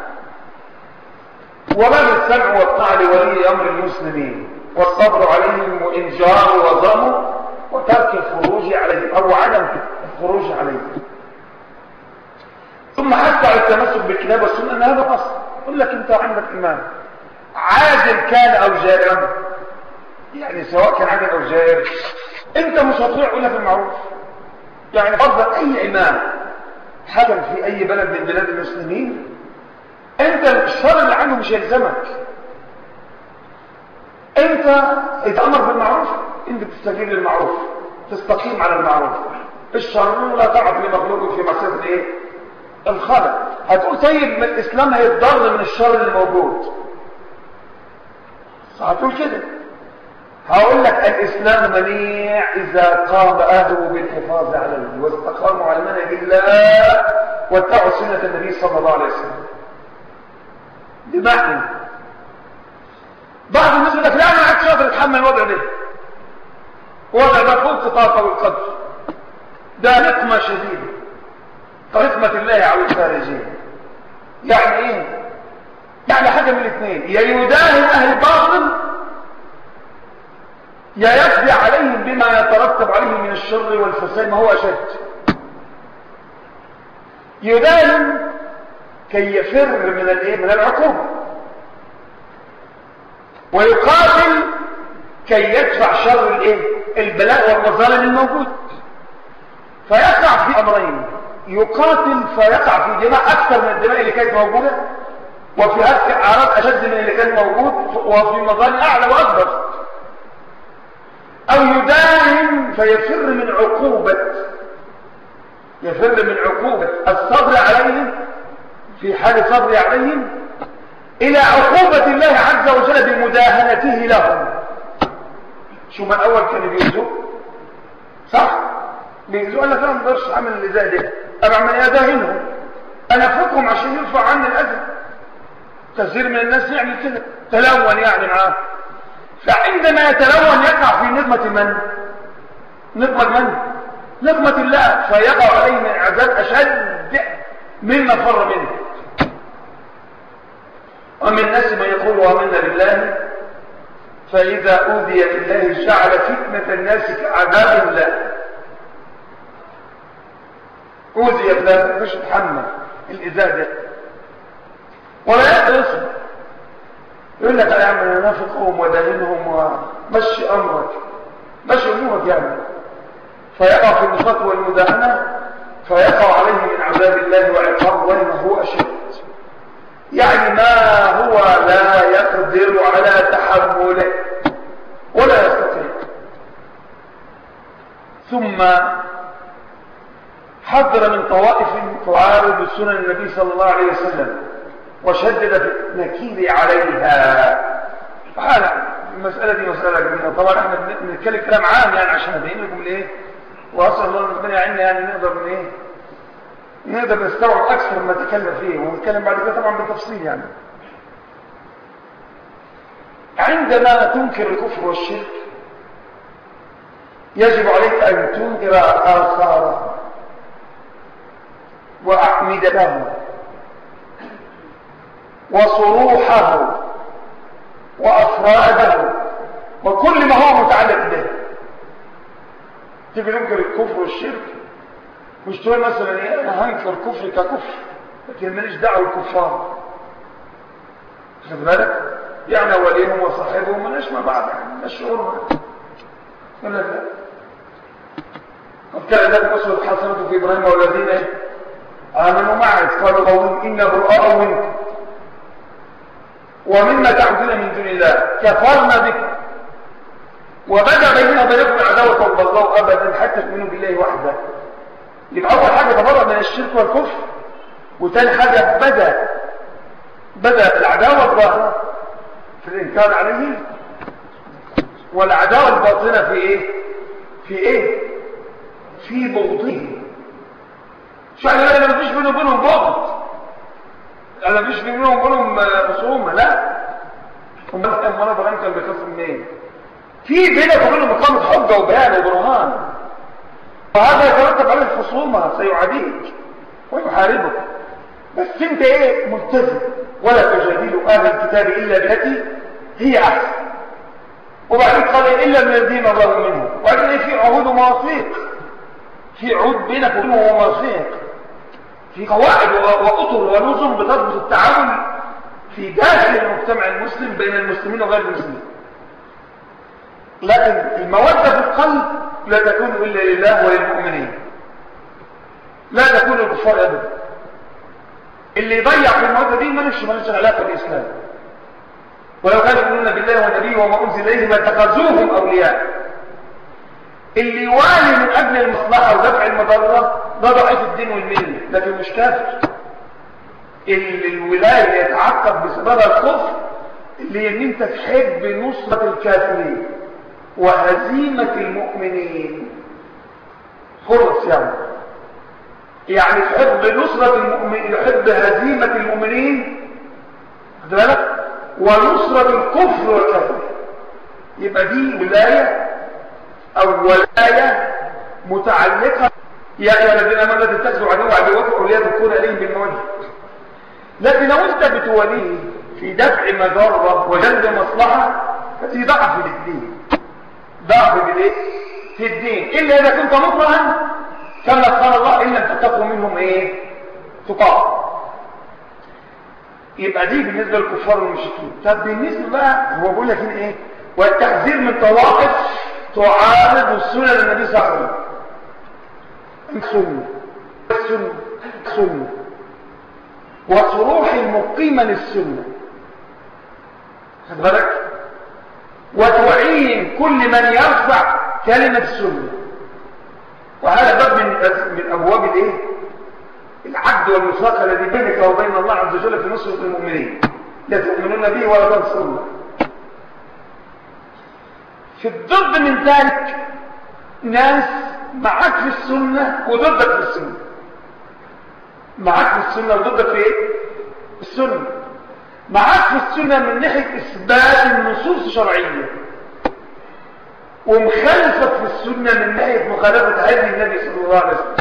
وباب السمع والطاعه لولي امر المسلمين والصبر عليهم وان جاروا وظلموا وترك الخروج عليهم او عدم الخروج عليهم ثم حتى على التمسك بالكتاب والسنه ان هذا اصل يقول لك انت عندك امام عادل كان او جائر يعني سواء كان عادل او جائر انت مش هتطيع الا في المعروف يعني فرضا اي امام حكم في اي بلد من بلاد المسلمين انت الشر اللي عنه مش يلزمك انت اتامر بالمعروف انت تستجيب للمعروف تستقيم على المعروف الشر لا طاعه لمخلوق في معصيه الايه الخالق هتقول طيب من الاسلام هيتضر من الشر اللي موجود هتقول كده هقول لك الإسلام منيع إذا قام أهله بالحفاظ على الدين واستقاموا على منهج الله واتبعوا سنة النبي صلى الله عليه وسلم بمعنى بعض الناس يقول لك لا أنا عاد شاطر أتحمل الوضع ده وضع ده فوق الطاقة والقدر ده نقمة شديدة كرحمة الله على الخارجين يعني ايه؟ يعني حاجة من الاثنين يا يداهن أهل الباطل يا يقضي عليهم بما يترتب عليه من الشر والفساد ما هو أشد يداهن كي يفر من الايه من العقوبة ويقاتل كي يدفع شر الايه البلاء والمظالم الموجود فيقع في امرين يقاتل فيقع في دماء اكثر من الدماء اللي كانت موجوده وفي اعراض اشد من اللي كان موجود وفي مظالم اعلى واكبر او يداهم فيفر من عقوبة يفر من عقوبة الصبر عليهم في حال صبر عليهم الى عقوبة الله عز وجل بمداهنته لهم شو ما الاول كان بيؤذوه صح بيؤذوه انا فاهم مقدرش اعمل اللي زي ده انا اعمل اداهنهم انا افكهم عشان يرفع عني الاذى كثير من الناس يعمل كده تلون يعني معاه فعندما يتلون يقع في نقمة من نقمة من نقمة الله فيقع عليه من عذاب أشد مما فر منه ومن الناس من يقول آمنا بالله فإذا أوذي بالله جعل فتنة الناس كعذاب الله أوذي بالله مش يتحمل الإذاء ده ولا يقدر يصبر يقول لك يا عم انا نافقهم وداهنهم ومشي امرك مشي امورك يعني فيقع في النفاق والمداهنه فيقع عليه من عذاب الله وعقاب الله ما هو اشد يعني ما هو لا يقدر على تحمله ولا يستطيع ثم حذر من طوائف تعارض سنن النبي صلى الله عليه وسلم وشدد في النكير عليها فحالا المسألة دي مسألة جميلة طبعا احنا بنتكلم كلام عام يعني عشان نبين لكم الايه واسال الله ربنا يعيننا يعني نقدر من ايه نقدر نستوعب اكثر ما نتكلم فيه ونتكلم بعد كده طبعا بالتفصيل يعني عندما تنكر الكفر والشرك يجب عليك ان تنكر اثاره واعمدته وصروحه وأفراده وكل ما هو متعلق به تيجي ننكر الكفر والشرك مش تقول مثلا ايه انا هنكر كفر ككفر لكن ماليش دعوه بالكفار خد بالك يعني وليهم وصاحبهم مالناش مع بعض يعني مش شعور يقول لك لا قد كان لكم أسوة حسنة في إبراهيم والذين آمنوا معه قالوا قولهم إنا براء منكم ومما تعبدون من دون الله كفرنا بكم وبدا بيننا وبينكم العداوة والبغضاء أبدا حتى تؤمنوا بالله وحده يبقى أول حاجة تبرأ من الشرك والكفر وثاني حاجة بدا بدا العداوة الظاهرة في الإنكار عليه والعداوة الباطنة في إيه؟ في إيه؟ في بغضه شو يعني أنا ما فيش بينه وبينهم بغض أنا ما فيش بينه وبينهم خصومة لا امال امال ابراهيم كان بيخاف منين في بينك وبينهم مقامة حجة وبيان وبرهان وهذا يترتب عليه الخصومة سيعاديك ويحاربك بس انت ايه ملتزم ولا تجادلوا اهل الكتاب الا بالتي هي احسن وبعدين قال الا من الذين ظلموا منهم وبعدين ايه في عهود ومواثيق في عهود بينك وبينهم ومواثيق في قواعد واطر ونظم بتضبط التعامل في داخل المجتمع المسلم بين المسلمين وغير المسلمين لكن المودة في القلب لا تكون إلا لله وللمؤمنين لا تكون للكفار أبدا اللي يضيع في المودة دي ملوش ملوش علاقة بالإسلام ولو كانوا يؤمنون بالله والنبي وما أنزل إليه ما اتخذوهم أولياء اللي يوالي من أجل المصلحة ودفع المضرة ده ضعيف الدين والملة لكن مش كافر اللي الولاية يتعقب بسبب الكفر اللي ان انت تحب نصرة الكافرين وهزيمة المؤمنين خلص يعني يعني تحب نصرة المؤمنين يحب هزيمة المؤمنين خد بالك ونصرة الكفر والكفر يبقى دي ولاية او ولاية متعلقة يا ايها الذين امنوا لا تتخذوا عدو عدوكم اولياء تكون اليهم بالموجه لكن لو انت بتوليه في دفع مضره وجلب مصلحه فدي ضعف الاثنين ضعف بالايه في الدين الا اذا كنت مكرها كما قال الله ان لم تتقوا منهم ايه تقاء يبقى دي بالنسبه للكفار والمشركين طب بالنسبه بقى هو بيقول لك ايه والتحذير من طوائف تعارض السنن النبي صلى الله عليه وسلم السنه السنه السنه وصروح مقيمة للسنة خد بالك وتعين كل من يرفع كلمة السنة وهذا باب من من ابواب الايه العبد والمصاقة الذي بينك وبين الله عز وجل في نصرة المؤمنين لا تؤمنون به ولا تنصرون في الضد من ذلك ناس معك في السنة وضدك في السنة معاك في السنة وضدك في ايه السنة معاك في السنة من ناحية اثبات النصوص الشرعية ومخالفك في السنة من ناحية مخالفة هدي النبي صلى الله عليه وسلم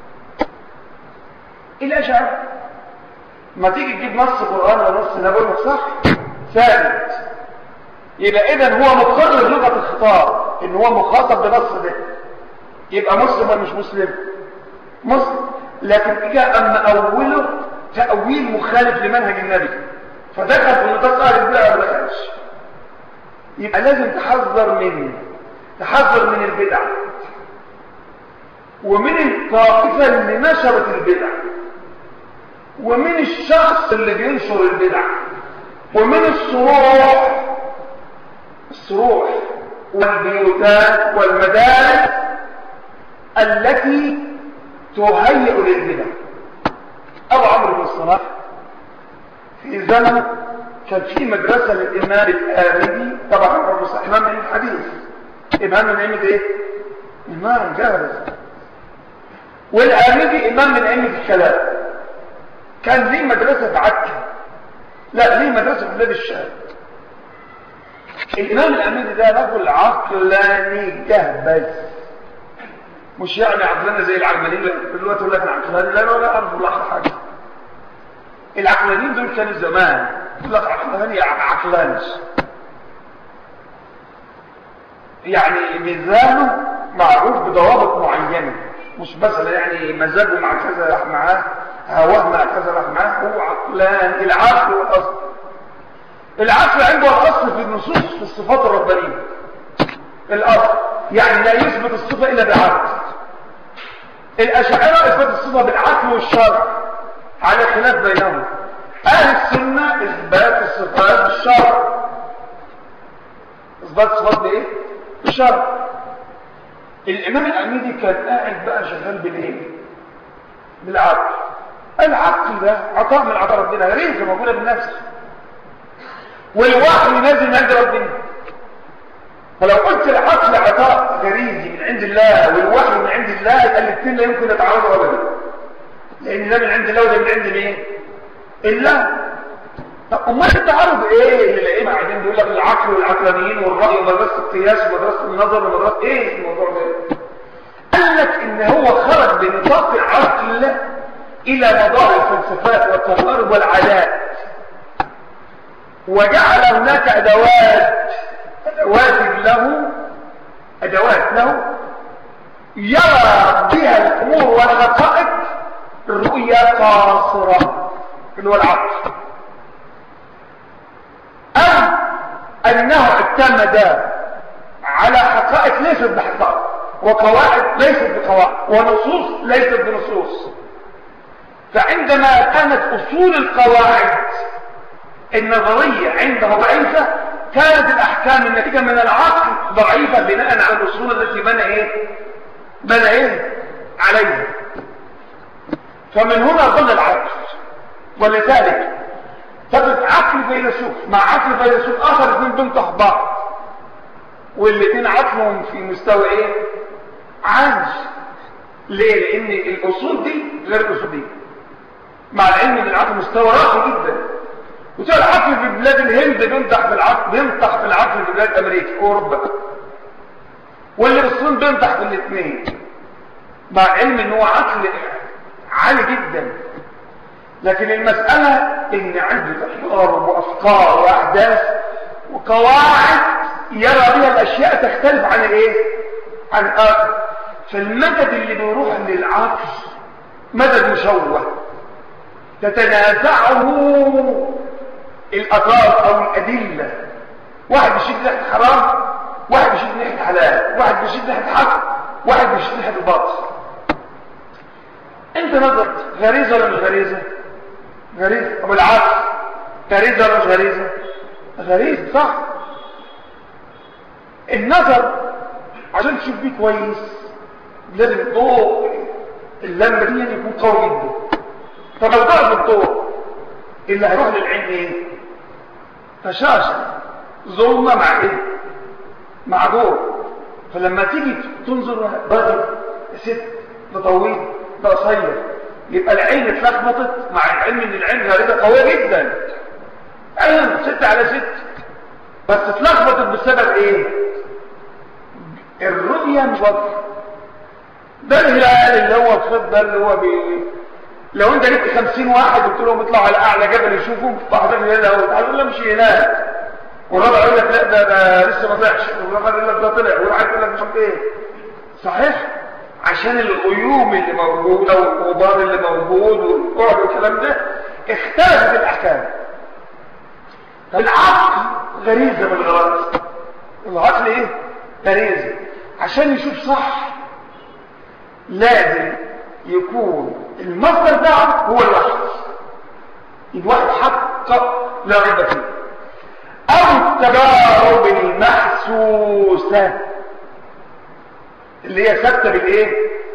ايه الاشعار ما تيجي تجيب نص قرآن ولا نص نبوي صح ثابت يبقى اذا هو مقرر لغة الخطاب ان هو مخاطب بنص ده يبقى مسلم ولا مش مسلم مسلم لكن جاء أما أوله تأويل مخالف لمنهج النبي فدخل في نطاق أهل البدع ولا دخلش يبقى لازم تحذر منه تحذر من البدع ومن الطائفة اللي نشرت البدع ومن الشخص اللي بينشر البدع ومن الصروح الصروح والبيوتات والمدارس التي تهيئ للبدع أبو عمرو بن الصلاح في زمن كان في مدرسة للإمام الآمدي طبعا أبو إمام من الحديث إمام من أئمة إيه؟ إمام جاهز والآمدي إمام من أئمة الكلام كان ليه مدرسة في عكا لا ليه مدرسة في بلاد الشام الإمام الآمدي ده رجل عقلاني جهبذ مش يعني عقلاني زي العلمانيين دلوقتي يقول لك العقلاني لا ولا اعرف ولا حاجه العقلانيين دول كانوا زمان يقول لك عقلاني عقلاني يعني ميزانه معروف بضوابط معينه مش مثلا يعني مزاجه مع كذا راح معاه هواه مع كذا راح معاه هو عقلان العقل والاصل العقل عنده الاصل في النصوص في الصفات الربانيه الاصل يعني لا يثبت الصفه الا بعقل الأشاعرة إثبات الصفة بالعقل والشرع على خلاف بينهم أهل السنة إثبات الصفات بالشرع إثبات الصفات بإيه؟ بالشرع الإمام الأميدي كان قاعد بقى شغال بالإيه؟ بالعقل العقل ده عطاء من عطاء ربنا رزق موجودة بالنفس والوحي نازل من عند ربنا فلو قلت العقل عطاء غريزي من عند الله والوحي من عند الله يبقى الاثنين لا يمكن يتعارضوا ابدا لان ده من عند الله وده من عند مين؟ الله طب امال التعارض ايه اللي الائمه قاعدين بيقول لك العقل والعقلانيين والراي ومدرسه القياس ومدرسه النظر ومدرسه ايه الموضوع ده؟ قال لك ان هو خرج بنطاق العقل الى مدار الفلسفات والتجارب والعادات وجعل هناك ادوات ادوات له ادوات له يرى بها الامور والحقائق رؤيا قاصره اللي هو العقل او انه اعتمد على حقائق ليست بحقائق وقواعد ليست بقواعد ونصوص ليست بنصوص فعندما كانت اصول القواعد النظرية عنده ضعيفة كانت الأحكام النتيجة من العقل ضعيفة بناء على الأصول التي بنى إيه؟ بنى إيه؟ عليها فمن هنا ظل العقل ولذلك تجد عقل فيلسوف مع عقل فيلسوف آخر اثنين دول تحت بعض والاثنين عقلهم في مستوى إيه؟ عاج ليه؟ لأن الأصول دي غير الأصول دي مع العلم ان العقل مستوى راقي جدا وتلاقي العقل في بلاد الهند بينطح في العقل بينطح في العقل في بلاد امريكا واوروبا واللي في الصين بينطح في الاثنين مع علم ان هو عقل عالي جدا لكن المسألة ان عنده تجارب وافكار واحداث وقواعد يرى بها الاشياء تختلف عن الايه عن الاخر فالمدد اللي بيروح للعقل مدد مشوه تتنازعه الأطراف أو الأدلة واحد بيشيد ناحية حرام واحد بيشيد ناحية حلال واحد بيشيد ناحية حق واحد بيشيد ناحية الباطل انت نظرت غريزة ولا مش غريزة غريزة طب العكس غريزة ولا مش غريزة غريزة صح النظر عشان تشوف بيه كويس لازم الضوء اللمبة دي يكون قوي جدا طب الضوء بالضوء اللي هيروح للعين ايه فشاشة ظلمة مع ايه مع ضوء فلما تيجي تنظر راجل ست ده طويل ده قصير يبقى العين اتلخبطت مع العلم ان العين غالبا قويه جدا عين ست على ست بس اتلخبطت بسبب ايه الرؤيه مبطل ده الهلال اللي هو الخط ده اللي هو بي... لو انت جبت 50 واحد قلت لهم اطلعوا على اعلى جبل يشوفوا واحد الهلال اهو تعالوا لا مش هناك والرابع يقول لك لا ده, ده لسه ما طلعش والرابع يقول لك ده طلع والواحد يقول لك مش عارف ايه صحيح عشان الغيوم اللي موجوده والغبار اللي موجود والقرب والكلام ده اختلفت الاحكام فالعقل غريزه من الغرائز العقل ايه غريزه عشان يشوف صح لازم يكون المصدر بتاعه هو الوحي الوحي حق لا ريب فيه او التجارب المحسوسه اللي هي ثابته بالايه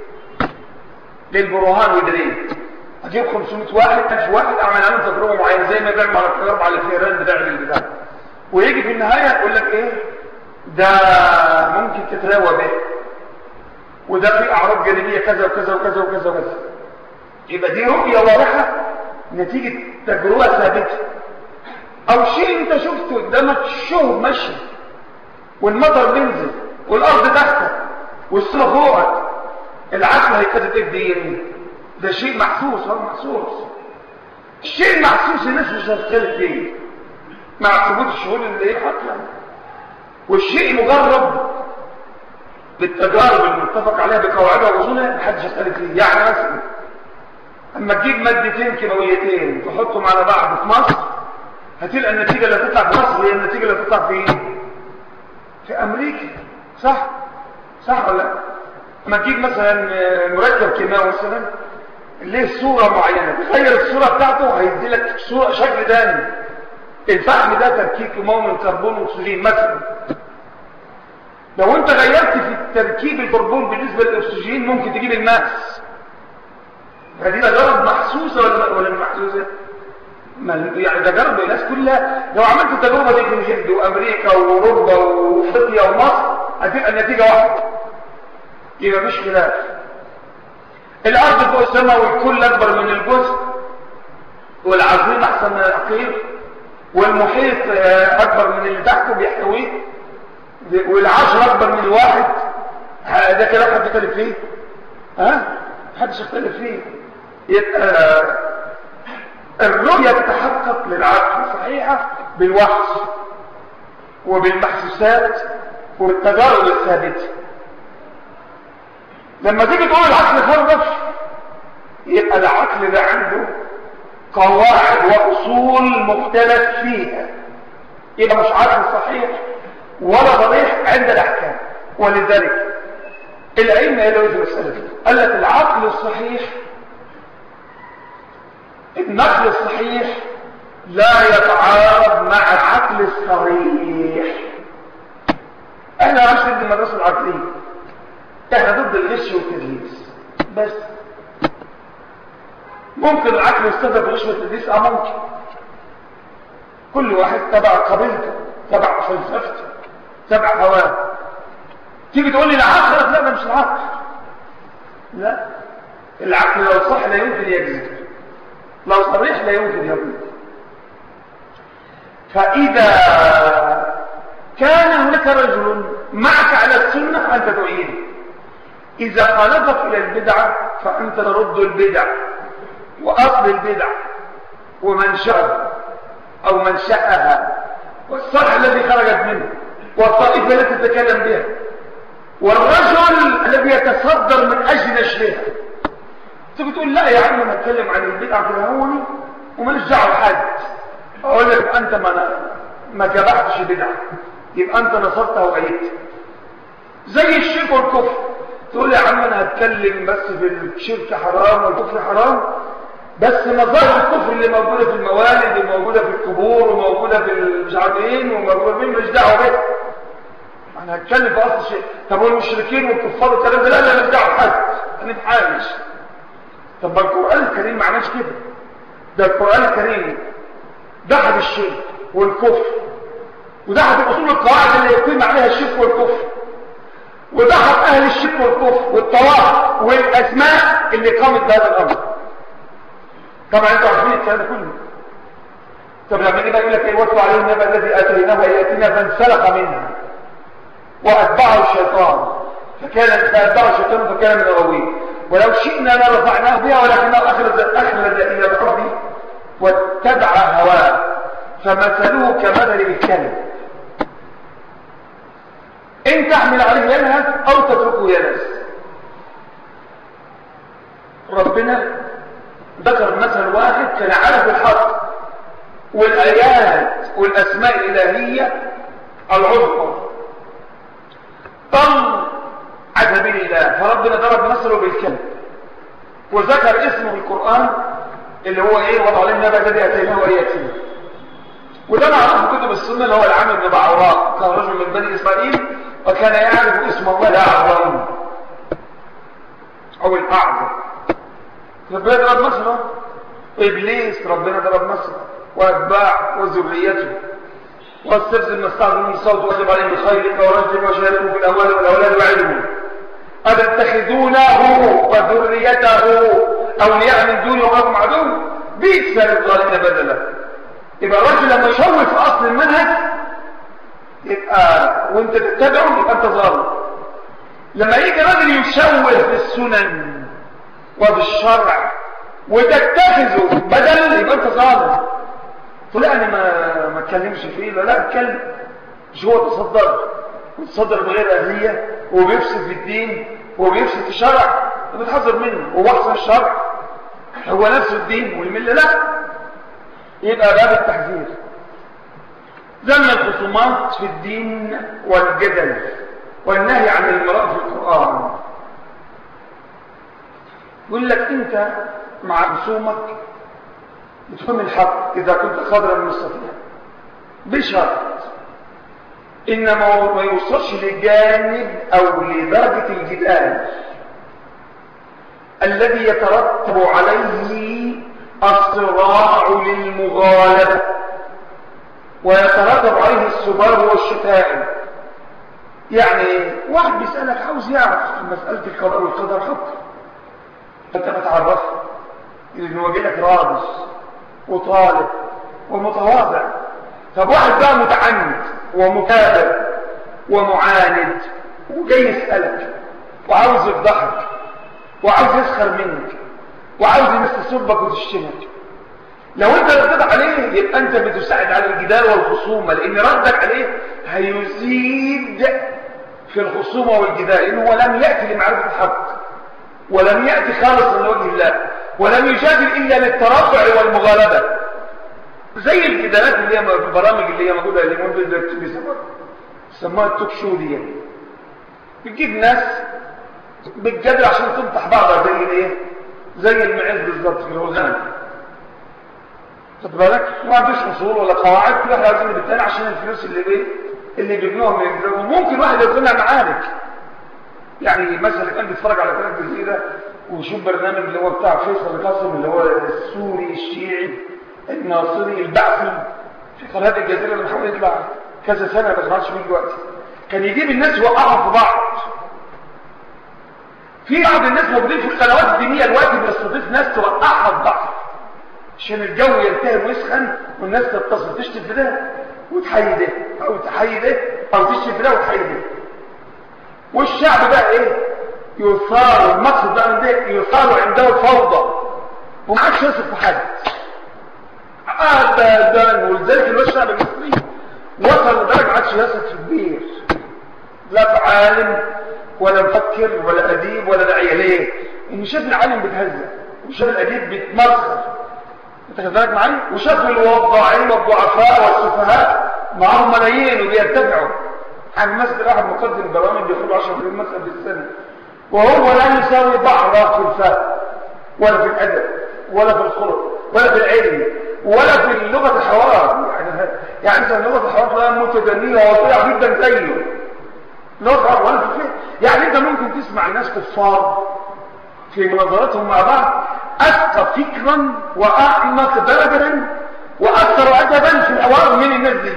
للبرهان والدليل اجيب 500 واحد 1000 واحد اعمل عليهم تجربه معينه زي ما بيعمل على التجارب على الفيران بتاع البتاع ويجي في النهايه يقول لك ايه ده ممكن تتراوى به وده في اعراض جانبيه كذا وكذا وكذا وكذا وكذا يبقى دي رؤيه واضحه نتيجه تجربه ثابته او شيء انت شفته قدامك شهر ماشي والمطر بينزل والارض تحتك والسما فوقك العقل هيكتب ايه بدي ده شيء محسوس هو محسوس الشيء المحسوس الناس مش هتختلف فيه مع ثبوت الشهور اللي هي حقلا والشيء المجرب بالتجارب المتفق عليها بقواعدها واصولها محدش يختلف فيه يعني مثلا اما تجيب مادتين كيماويتين تحطهم على بعض في مصر هتلقى النتيجه اللي هتطلع في مصر هي النتيجه اللي هتطلع في في امريكا صح صح ولا لا لما تجيب مثلا مركب كيماوي مثلا ليه صورة معينة تخيل الصورة بتاعته هيدي لك صورة شكل تاني الفحم ده تركيب كيماوي من كربون واكسجين مثلا لو انت غيرت في تركيب الكربون بالنسبة للاكسجين ممكن تجيب الماس هذه تجارب محسوسة ولا ولا محسوسة يعني تجارب الناس كلها لو عملت التجربة دي في الهند وامريكا واوروبا وافريقيا ومصر هتبقى النتيجة واحدة يبقى مش خلاف الارض فوق السماء والكل اكبر من الجزء والعظيم احسن من الحقير والمحيط اكبر من اللي تحته بيحتويه والعشر اكبر من الواحد ده كلام حد يختلف فيه ها محدش يختلف فيه يبقى الرؤية تتحقق للعقل صحيحة بالوحي وبالمحسوسات وبالتجارب الثابته لما تيجي تقول العقل فرضش يبقى العقل ده عنده قواعد واصول مختلف فيها يبقى مش عقل صحيح ولا ضريح عند الاحكام ولذلك العلم قالوا في المساله قال لك العقل الصحيح النقل الصحيح لا يتعارض مع العقل الصريح احنا مش ضد المدرسه العقليه احنا ضد الغش والتدليس بس ممكن العقل يستخدم غش والتدليس اه ممكن كل واحد تبع قبيلته تبع فلسفته تبع هواه تيجي تقول لي العقل لا ده مش العقل لا العقل لو صح لا يمكن يكذب لو صريح لا يمكن يكذب فإذا كان هناك رجل معك على السنة فأنت تعينه إذا خالفك إلى البدعة فأنت ترد البدع وأصل البدع ومنشأها أو منشأها والصرح الذي خرجت منه والطائفة التي تتكلم بها والرجل الذي يتصدر من أجل نشرها تيجي تقول لا يا عم انا اتكلم عن البدعة كده هوني وماليش دعوه حد اقول لك انت ما ما جبحتش بدعة يبقى انت نصرتها وايدت زي الشرك والكفر تقول يا عم انا هتكلم بس في الشرك حرام والكفر حرام بس مظاهر الكفر اللي موجوده في الموالد وموجوده في القبور وموجوده في مش عارف ايه وموجوده مين مش دعوه بيها انا هتكلم في اصل الشيء طب والمشركين والكفار والكلام ده لا لا مش دعوه حد انا بحاجش طب القران الكريم ما عملش كده ده القران الكريم دحض الشرك والكفر ودحض اصول القواعد اللي يقيم عليها الشرك والكفر ودحض اهل الشرك والكفر والطواف والاسماء اللي قامت بهذا الامر طبعا انتوا عارفين الكلام ده كله طب لما يجي يقول لك ايه واتلو عليه النبأ الذي اتيناه اياتنا فانسلخ منها واتبعه الشيطان فكان فاتبعه الشيطان فكان من الغاوين ولو شئنا لرفعناه بها ولكنه اخرج اخرج الى الارض واتبع هواه فمثله كمثل الكلب ان تحمل عليه يلهث او تتركه يلهث ربنا ذكر مثل واحد كان عارف الحق والآيات والأسماء الإلهية العظمى ضل عن سبيل الله فربنا ضرب مثله بالكلب وذكر اسمه في القرآن اللي هو ايه وضع عليه النبأ الذي اتيناه وياتيه وده معروف في كتب السنه اللي هو العامل بن بعوراء كان رجل من بني اسرائيل وكان يعرف اسم الله الاعظم او الاعظم ربنا ضرب مثله ابليس ربنا ضرب مثله واتباع وذريته واستفزل ما استعظم من صوت واجب عليهم بخيرك ورجل وشاركه في الاموال والاولاد وعلمه أتتخذونه وذريته أولياء من دونه وراكم عدو بئس للظالمين بدلا يبقى الرجل لما يشوه في أصل المنهج يبقى وانت تتبعه يبقى انت ظالم لما يجي راجل يشوه في السنن وفي الشرع وتتخذه بدل يبقى انت ظالم تقول انا ما ما اتكلمش فيه لا لا اتكلم مش هو تصدر وتصدر بغير اهليه وبيفسد في الدين وبيفسد في الشرع بتحذر منه هو احسن الشرع هو نفس الدين والمله لا يبقى باب التحذير ذم الخصومات في الدين والجدل والنهي عن المراء في القران يقول لك انت مع خصومك بتفهم الحق اذا كنت قادرا المستطيع بشرط انما ما يوصلش لجانب او لدرجه الجدال الذي يترتب عليه الصراع للمغالبه ويترتب عليه السباب والشتائم يعني واحد بيسألك عاوز يعرف مسألة القضاء والقدر حق فانت بتعرفه انه لك رابص وطالب ومتواضع طب واحد بقى متعند ومكابر ومعاند وجاي يسألك وعاوز يفضحك وعاوز يسخر منك وعاوز الناس تسبك وتشتمك لو انت ردت عليه يبقى انت بتساعد على الجدال والخصومة لان ردك عليه هيزيد في الخصومة والجدال لانه هو لم يأتي لمعرفة الحق ولم يأتي خالصا لوجه الله ولم يجادل الا للترفع والمغالبة زي الجدالات اللي هي البرامج اللي هي موجودة اللي موجودة بيسموها بيسموها التوك شو دي بتجيب ناس بتجادل عشان تنطح بعضها زي الايه زي المعز بالظبط في الغنم خد بالك ما عندوش اصول ولا قواعد كل واحد عايز بالتاني عشان الفلوس اللي ايه اللي بيبنوها من الجنوب ممكن واحد يدخلها معارك يعني مثلا كان بيتفرج على قناه الجزيره ويشوف برنامج اللي هو بتاع فيصل القاسم اللي هو السوري الشيعي الناصري البعثي في قناه الجزيره اللي محاول يطلع كذا سنه بس ما عادش فيه دلوقتي كان يجيب الناس يوقعهم في بعض في بعض الناس موجودين في القنوات الدينيه دلوقتي بيستضيف ناس توقعها في بعض عشان الجو يلتهب ويسخن والناس تتصل تشتم في ده وتحيي ده او تحيي ده او تشتم في ده وتحيي ده والشعب بقى ايه يثار المقصد بقى من ده يثار عنده الفوضى وما عادش يثق في حد ابدا ولذلك الشعب المصري وصل لدرجه ما عادش يثق في الكبير لا في عالم ولا مفكر ولا اديب ولا داعيه ليه؟ ان شاف العالم بيتهزأ وشاف الاديب بيتمسخر انت بالك معايا وشاف الوضاعين والضعفاء والسفهاء معاهم ملايين وبيرتفعوا عن مثل واحد مقدم برامج بياخد 10 مليون مثلا في السنه وهو لا يساوي بعض في الفهم ولا في الادب ولا في الخلق ولا في العلم ولا في لغه الحوار يعني يعني مثلا لغه الحوار لا متدنيه وواقعه جدا زيه لغه الحوار ولا في الفهم يعني انت ممكن تسمع ناس كفار في مناظراتهم مع بعض أثقى فكرا وأعمق درجة وأكثر أدبا في الأوائل من الناس دي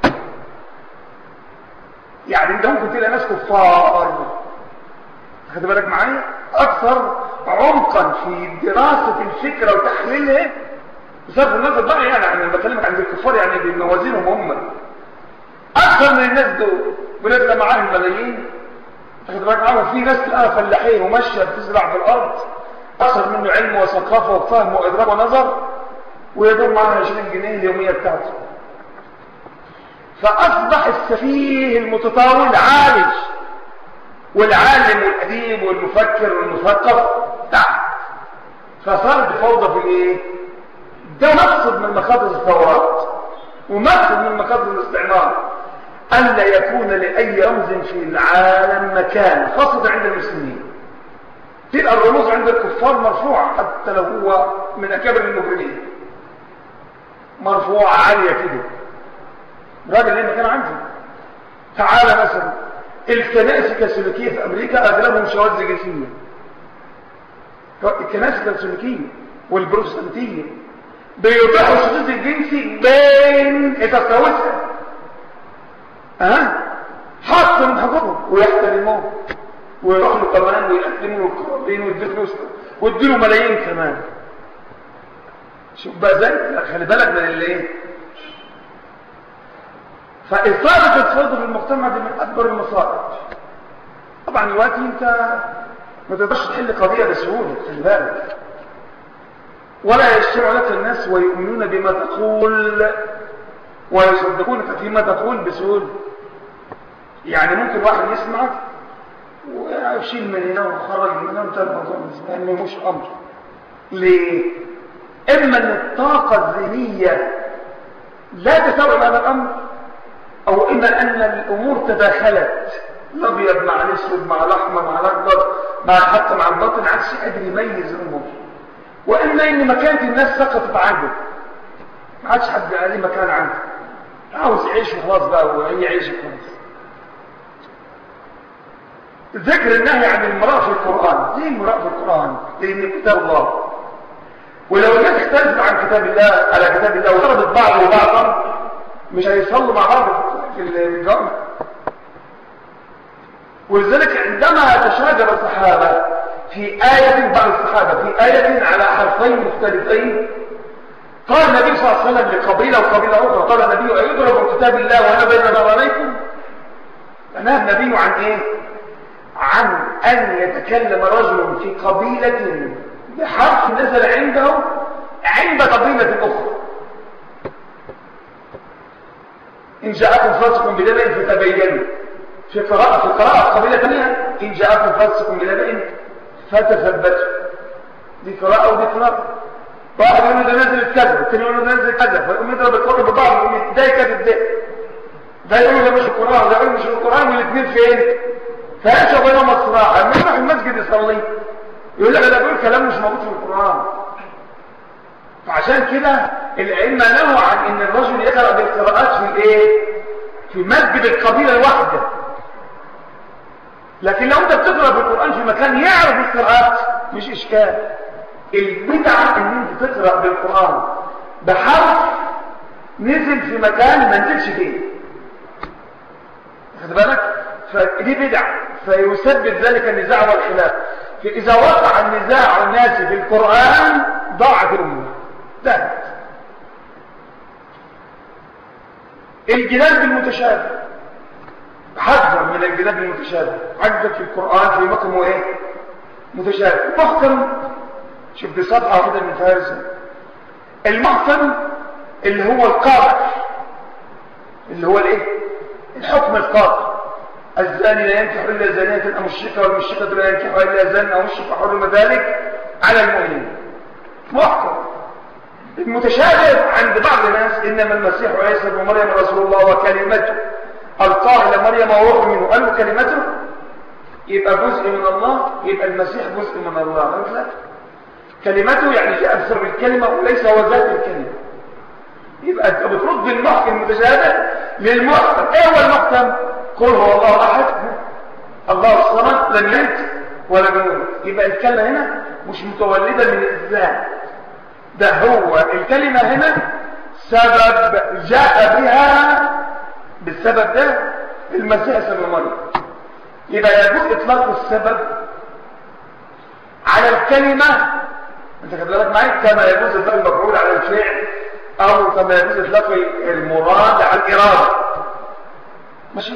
يعني انت ممكن تلاقي ناس كفار خد بالك معايا أكثر عمقا في دراسة الفكرة وتحليلها بصرف النظر بقى يعني أنا بكلمك عن الكفار يعني بموازينهم هم أكثر من الناس دول بنبقى معاهم ملايين خد بالك معاهم في ناس تلاقيها فلاحين وماشيه بتزرع في الأرض أكثر منه علم وثقافة وفهم وإدراك ونظر ويدور معها 20 جنيه اليومية بتاعته فأصبح السفيه المتطاول عالج والعالم والأديب والمفكر والمثقف تحت فصارت فوضى في الايه ده مقصد من مقاصد الثورات ومقصد من مقاصد الاستعمار ألا يكون لأي رمز في العالم مكان خاصة عند المسلمين تبقى الرموز عند الكفار مرفوعة حتى لو هو من أكابر المجرمين مرفوعة عالية كده راجل ليه مكان عنده تعالى مثلا الكنائس الكاثوليكية في أمريكا أغلبهم شواذ جنسية الكنائس الكاثوليكية والبروتستانتية بيبيعوا الشذوذ الجنسي بين التساوسها ها حط من حقوقهم ويحترموه ويروح له كمان ويقدموا له القرابين ويديله فلوس ويديله ملايين كمان شوف بقى زي خلي بالك من اللي ايه فإصابة الفوضى في المجتمع دي من أكبر المصائب طبعا دلوقتي أنت ما تقدرش تحل قضية بسهولة خلي بالك ولا يجتمع لك الناس ويؤمنون بما تقول ويصدقونك فيما تقول بسهولة يعني ممكن واحد يسمعك ويشيل من هنا ويخرج من هنا وانتهى الموضوع يعني مش امر ليه اما ان الطاقه الذهنيه لا تستوعب هذا الامر او اما ان الامور تداخلت الابيض مع الاسود مع الاحمر مع الاخضر مع الحق مع الباطن عكس قادر يميز الامور واما ان مكانه الناس سقطت عنده ما عادش حد عليه مكان عنده عاوز يعيش وخلاص بقى وهي يعيش وخلاص ذكر النهي عن المرأة في القرآن ليه المرأة في القرآن لأن كتاب الله ولو الناس اختلفت عن كتاب الله على كتاب الله وضربت بعض وبعضا مش هيصلوا مع بعض في الجامع ولذلك عندما تشاجر الصحابة في آية بعض الصحابة في آية على حرفين مختلفين قال النبي صلى الله عليه وسلم لقبيلة وقبيلة أخرى قال النبي أيضرب كتاب الله وأنا بين ظهرانيكم نهى النبي عن إيه عن أن يتكلم رجل في قبيلة بحرف نزل عنده عند قبيلة أخرى إن جاءكم فاسق بنبأ فتبينوا في قراءة في قراءة قبيلة ثانية إن جاءكم فاسق بنبأ فتثبتوا دي قراءة ودي قراءة واحد يقول له ده نزل كذا الثاني يقول له ده نزل كذا فيقوم يضرب القرآن ببعض يقوم ده كذا ده ده يقول ده مش القرآن ده يقول مش القرآن والاثنين فين؟ فينشأ بينهم الصراع لما يروح المسجد يصلي يقول لك ده بيقول كلام مش موجود في القرآن فعشان كده العلم نهوا عن ان الرجل يقرأ بالقراءات في الايه في مسجد القبيلة الواحدة لكن لو انت بتقرأ بالقرآن في مكان يعرف القراءات مش اشكال البدعة ان انت تقرأ بالقرآن بحرف نزل في مكان ما نزلش فيه خد بالك فدي بدعة فيسبب ذلك النزاع والخلاف فإذا وقع النزاع الناس في القرآن ضاعت الأمور انتهت الجدال بالمتشابه حذر من الجدال بالمتشابه عندك في القرآن في مقام ايه متشابه محكم شوف دي صفحة كده من فارس المحكم اللي هو القاطع اللي هو الايه الحكم القاطع الزاني لا ينكح الا زانيه او مشركه والمشركه لا ينكح الا زان او مشرك حرم ذلك على المؤمنين محكم المتشابه عند بعض الناس انما المسيح عيسى ابن مريم رسول الله وكلمته القاه الى مريم وروح منه قال له كلمته يبقى جزء من الله يبقى المسيح جزء من الله لا كلمته يعني جاء بسبب الكلمه وليس هو ذات الكلمه يبقى انت بترد المحكم المتشابه للمحكم ايه هو المحكم قل هو الله احد الله الصمد لم يلد ولم يولد يبقى الكلمه هنا مش متولده من الذات ده هو الكلمه هنا سبب جاء بها بالسبب ده المسيح ابن مريم يبقى يجوز اطلاق السبب على الكلمه انت خد بالك معايا كما يجوز اطلاق المفعول على الفعل او كما يجوز اطلاق المراد على الاراده ماشي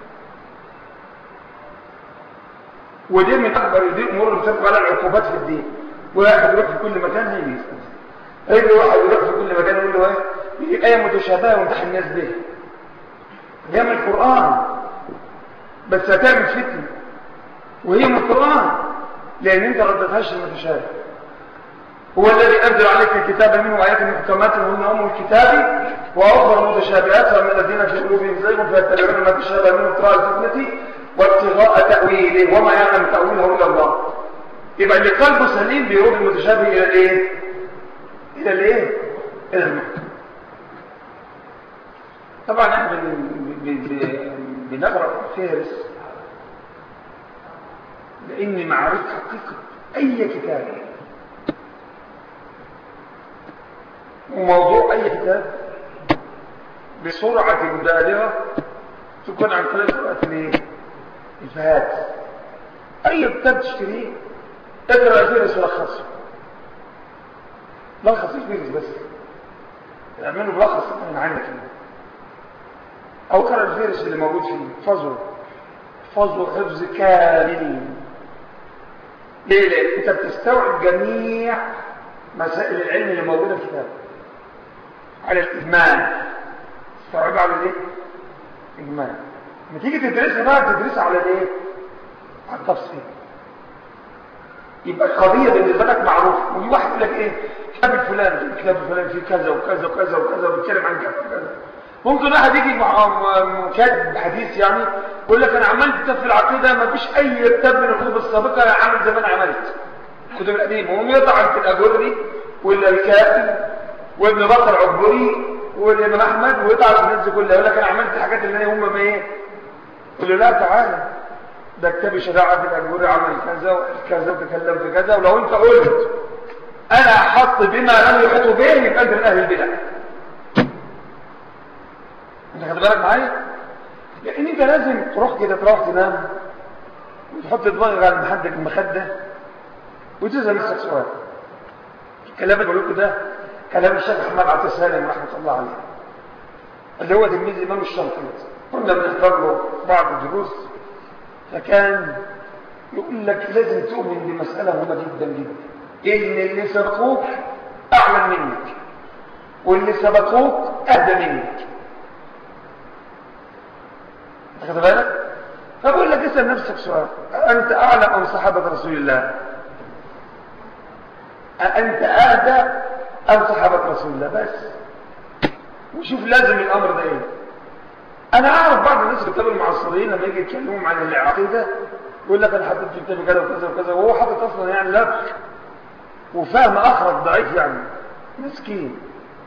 ودي من اكبر دي امور اللي بتبقى على العقوبات في الدين واحد يروح في كل مكان هيجي هيجي واحد يروح في كل مكان يقول له ايه يجيب ايه متشابهه ويمتحن الناس بيها هي من القران بس هتعمل فتنه وهي من القران لان انت ردتهاش المتشابه هو الذي انزل عليك الكتاب منه ايات محكمات وهن ام الكتاب واخر متشابهات ومن الذين في قلوبهم زيغ فيتبعون ما تشابه منه ابتغاء الفتنه وابتغاء تاويله وما يعلم تاويله الا الله يبقى اللي قلبه سليم بيرد المتشابه الى الايه الى الايه الى المحكم طبعا احنا بنقرا فهرس لان معرفه حقيقه اي كتاب وموضوع اي كتاب بسرعه بالغه تكون عن طريق سرعه الايه الفهات اي كتاب تشتريه اقرا فهرس ولخصه لخص الفهرس بس اعمله ملخص من عندك او اقرا الفهرس اللي موجود فيه احفظه احفظه حفظ كامل ليه ليه انت بتستوعب جميع مسائل العلم اللي موجوده في الكتاب على الاجمال تستوعبها على الايه اجمال لما تيجي تدرسها بقى تدرسها على الايه على التفصيل يبقى القضيه بالنسبه لك معروفه وفي واحد يقول لك ايه الكتاب الفلاني الكتاب الفلاني فيه كذا وكذا وكذا وكذا وبيتكلم عن كذا وكذا ممكن واحد يجي مع كاتب حديث يعني يقول لك انا عملت كتاب في العقيده ما فيش اي كتاب من الكتب السابقه عامل زي ما انا عملت الكتب القديمه وهم يطعن في الاجوري والكاتب وابن بكر عبوري والامام احمد ويطعن في الناس دي كلها يقول لك انا عملت الحاجات اللي هم ما ايه يقول له لا تعالى ده كتاب شريعه في الاجوري عمل كذا وكذا وتكلم في كذا ولو انت قلت انا احط بما لم يحيطوا به يبقى انت من اهل البدع انت خد بالك معايا لان انت لازم تروح كده تروح تنام وتحط دماغك على المخده المخده وتسال نفسك سؤال الكلام اللي بقوله ده كلام الشيخ محمد عبد السلام رحمه الله عليه اللي هو تلميذ الامام الشافعي كنا بنحضر له بعض الدروس فكان يقول لك لازم تؤمن بمساله مهمه جدا جدا ان اللي سبقوك اعلم منك واللي سبقوك اهدى منك خد بالك فبقول لك اسال نفسك سؤال انت اعلم ام صحابه رسول الله أنت أهدى أم صحابة رسول الله بس وشوف لازم الأمر ده إيه أنا أعرف بعض الناس اللي كتابوا المعاصرين لما يجي يتكلموا عن العقيدة يقول لك أنا حطيت في كتابي كذا وكذا وكذا وهو حاطط أصلا يعني لبخ وفهم أخرج ضعيف يعني مسكين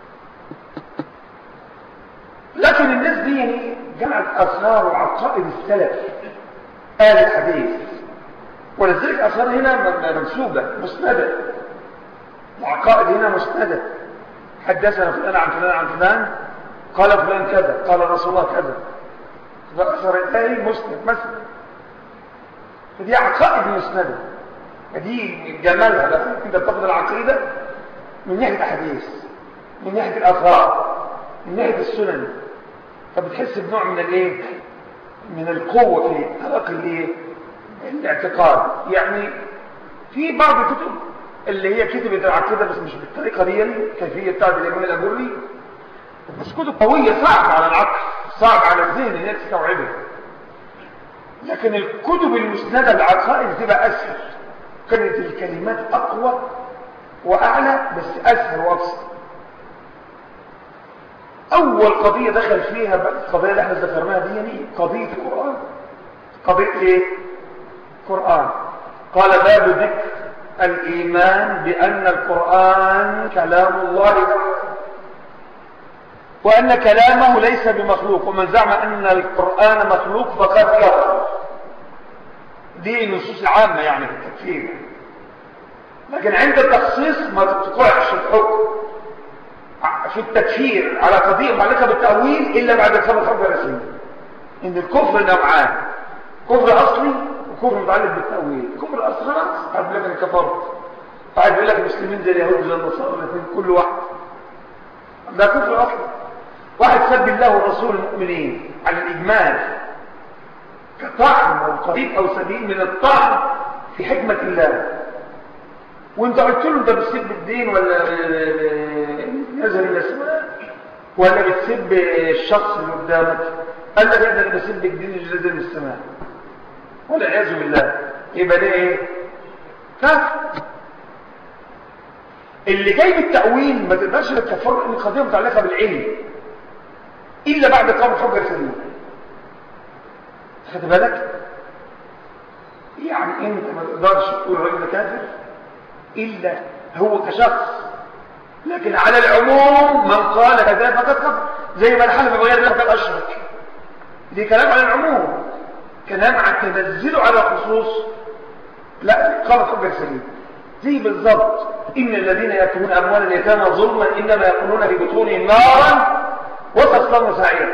لكن الناس دي يعني جمعت أسرار وعقائد السلف آل الحديث ولذلك أسرار هنا منسوبة مسندة العقائد هنا مسندة حدثنا فلان عن فلان عن فلان قال فلان كذا قال رسول الله كذا فأثر الآية مسند مثلا فدي عقائد مسندة فدي جمالها بقى انت بتاخد العقيدة من ناحية الأحاديث من ناحية الآثار من ناحية السنن فبتحس بنوع من الايه من القوة في تلقي الايه الاعتقاد يعني في بعض الكتب اللي هي كتبت العقيدة بس مش بالطريقة دي كيفية بتاعت الإمام الأجري بس كتب قوية صعب على العقل صعب على الذهن ان هي تستوعبها لكن الكتب المسندة للعقائد بتبقى أسهل كانت الكلمات أقوى وأعلى بس أسهل وأبسط أول قضية دخل فيها القضية اللي احنا ذكرناها دي يعني قضية القرآن قضية إيه؟ قرآن قال باب ذكر الإيمان بأن القرآن كلام الله وأن كلامه ليس بمخلوق ومن زعم أن القرآن مخلوق فقد كفر دي النصوص العامة يعني في التكفير لكن عند التخصيص ما تقعش الحكم في التكفير على قضية معلقة بالتأويل إلا بعد كفر خبر رسمي إن الكفر نوعان كفر أصلي وكفر متعلق بالتأويل الكفر الأصلي خلاص قبل لك أنا كفرت قاعد يقول لك المسلمين زي اليهود زي النصارى الاثنين كل واحد ده كفر أصلي واحد سب الله ورسول المؤمنين على الإجمال كطعن أو قريب أو سبيل من الطعن في حكمة الله وانت قلت له انت بتسب الدين ولا نزل الاسماء ولا بتسب الشخص اللي قدامك قال لك انا بسب الدين اللي نزل من السماء والعياذ بالله يبقى ده ايه كفر اللي جاي بالتأويل ما تقدرش تكفر ان القضيه متعلقه بالعلم الا بعد قام حجه سليمه خد بالك يعني انت ما تقدرش تقول الراجل ده كافر إلا هو كشخص لكن على العموم من قال كذا فقد كفر زي ما الحلف بغير الله قد أشرك دي كلام على العموم كلام عن تنزله على خصوص لا قال حجة سليم زي بالضبط إن الذين يأكلون أموال اليتامى ظلما إنما يأكلون في بطونهم نارا وتصلون سعيرا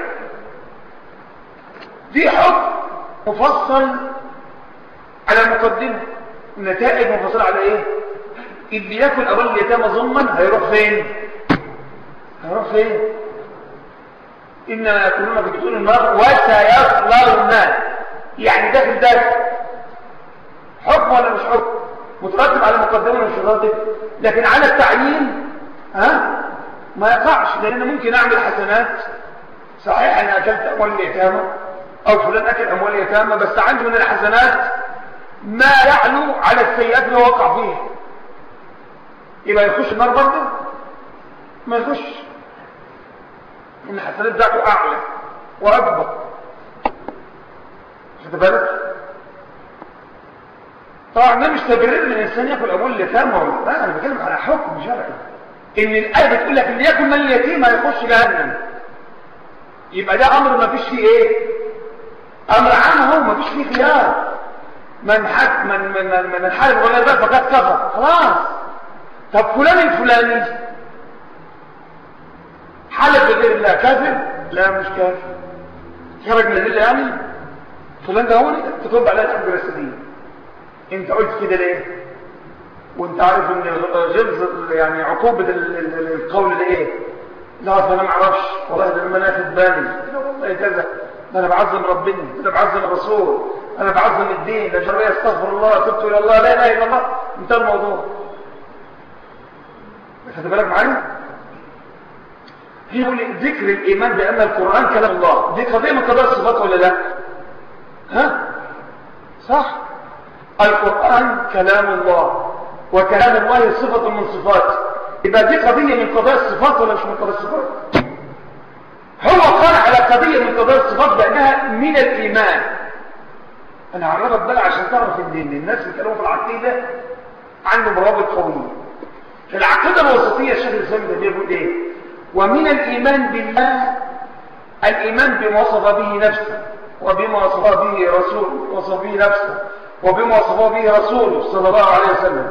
دي حكم مفصل على مقدمة نتائج مفصلة على ايه اللي ياكل اموال اليتامى ظلما هيروح فين هيروح فين انما ياكلون في بطون النار وسيصلون يعني داخل داخل حكم ولا مش حكم مترتب على مقدمه ولا مش مترتب لكن على التعيين ها ما يقعش لان ممكن اعمل حسنات صحيح انا اكلت اموال اليتامى او فلان اكل اموال اليتامى بس عندي من الحسنات ما يعلو على السيئات اللي وقع فيها يبقى يخش النار برضه ما يخش ان الحسنات بتاعته اعلى واكبر خد بالك طبعا ده مش تبرير ان الانسان ياكل ابوه اليتامى لا انا بتكلم على حكم شرعي ان الايه بتقول لك اللي ياكل من اليتيم هيخش جهنم يبقى ده امر ما فيش فيه ايه امر عام اهو ما فيش فيه خيار من حد من من من, من حارب ولا بقى فقد كفر خلاص طب فلان الفلاني حلف بغير الله كافر لا مش كافر خرج من الله يعني فلان ده هو تطب عليه الحج الرسمية انت قلت كده ليه وانت عارف ان غلظ يعني عقوبة القول ده ايه لا انا ما اعرفش والله ده انا ناخد بالي لا والله كذا ده انا بعظم ربنا ده انا بعظم الرسول انا بعظم الدين ده شرعي استغفر الله تبت الى الله لا اله الا الله انتهى الموضوع خد بالك معايا يقول ذكر الايمان بان القران كلام الله دي قضيه من قضايا الصفات ولا لا ها صح القران كلام الله وكلام الله صفه من صفاته يبقى دي قضيه من قضايا الصفات ولا مش من قضايا الصفات هو قال على قضيه من قضايا الصفات بانها من الايمان انا هعرفك بقى عشان تعرف ان الناس اللي كانوا في العقيده عندهم روابط قويه في العقيده الوسطيه الشيخ الاسلام ده بيقول ايه ومن الايمان بالله الايمان بما وصف به نفسه وبما وصف به رسول وصف به نفسه وبما وصف به رسوله صلى الله عليه وسلم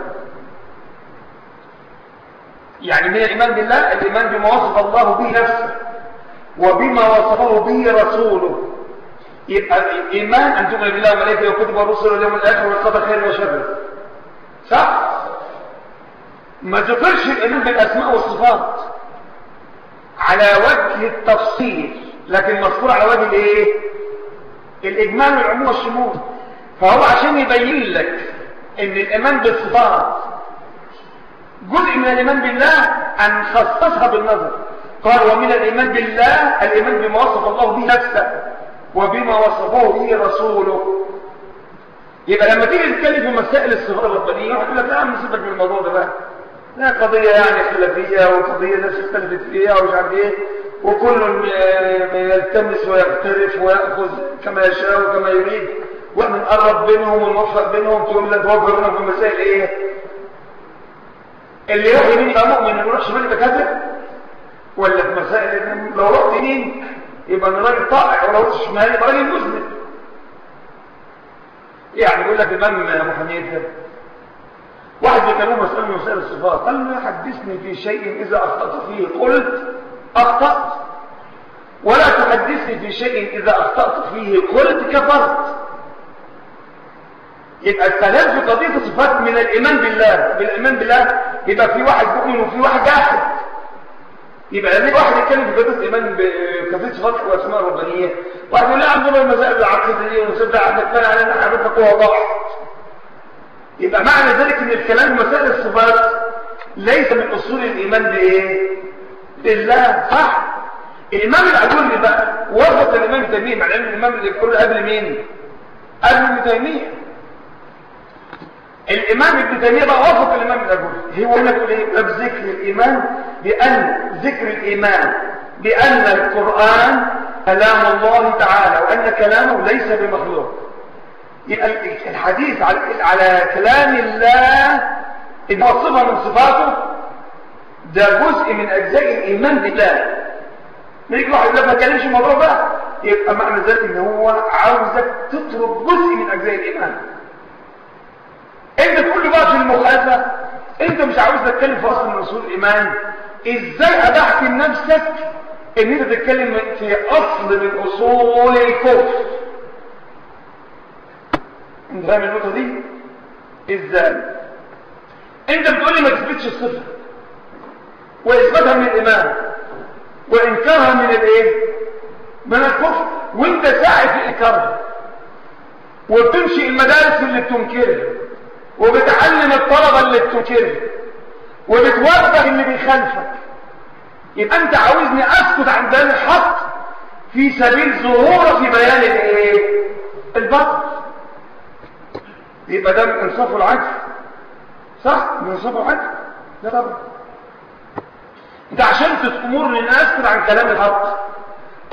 يعني من الايمان بالله الايمان بما وصف الله به نفسه وبما وصفه به رسوله يبقى الايمان ان تؤمن بالله وملائكته وكتبه ورسله واليوم الاخر والقدر خير وشر صح ما ذكرش الايمان بالاسماء والصفات على وجه التفصيل لكن مذكور على وجه الايه الاجمال والعموم والشمول فهو عشان يبين لك ان الايمان بالصفات جزء من الايمان بالله ان خصصها بالنظر قال ومن الايمان بالله الايمان بما وصف الله به نفسه وبما وصفه به رسوله يبقى لما تيجي تتكلم في مسائل الصفات الربانيه واحد يقول لك لا عم سيبك من الموضوع ده بقى لا قضيه يعني خلافيه وقضيه ناس اختلفت فيها ومش عارف ايه وكل يلتمس ويقترف وياخذ كما يشاء وكما يريد واحنا نقرب بينهم ونوفق بينهم تقول لك توفق بينهم في مسائل ايه اللي يروح يمين يبقى مؤمن اللي يروح شمال يبقى كافر ولا في مسائل لو رحت يمين يبقى انا راجل طائع ولو رحت شمال يبقى راجل مسلم يعني يقول لك الامام ابو حنيفه واحد بيكلمه مسألة من مسائل الصفات قال له حدثني في شيء إذا أخطأت فيه قلت أخطأت ولا تحدثني في شيء إذا أخطأت فيه قلت كفرت يبقى الكلام في قضية الصفات من الإيمان بالله بالإيمان بالله يبقى في واحد مؤمن وفي واحد جاحد يبقى لما واحد يتكلم في قضية الإيمان بقضية صفات وأسماء ربانية واحد يقول لا عندنا المسائل العقيدة دي ونسبة عندك فأنا علينا حضرتك هو ضعف يبقى معنى ذلك ان الكلام مسائل الصفات ليس من اصول الايمان بايه بالله صح الامام الاجوري بقى وافق الامام ابن تيميه مع ان الامام اللي يقول قبل مين قبل ابن تيميه الامام ابن تيميه بقى وافق الامام الاجوري هو هنا بيقول ايه باب ذكر الايمان بان ذكر الايمان بان القران كلام الله تعالى وان كلامه ليس بمخلوق الحديث على كلام الله إن هو صفة من صفاته ده جزء من أجزاء الإيمان بالله نيجي واحد يقول ما كلمش الموضوع ده يبقى معنى ذلك إن هو عاوزك تترك جزء من أجزاء الإيمان أنت تقول له بقى في المخالفة أنت مش عاوز تتكلم في أصل من أصول الإيمان إزاي أبحت لنفسك إن أنت تتكلم في أصل من أصول الكفر انت فاهم النقطه دي ازاي انت بتقول لي ما تثبتش الصفه واثباتها من الايمان وانكارها من الايه من الكفر وانت ساعي في انكارها وبتمشي المدارس اللي بتنكرها وبتعلم الطلبه اللي بتنكرها وبتوبخ اللي بيخالفك يبقى انت عاوزني اسكت عن بيان الحق في سبيل ظهوره في بيان الايه الباطل يبقى ده من انصاف العدل صح من انصاف العدل لا طبعا انت عشان تأمرني ان اسكت عن كلام الحق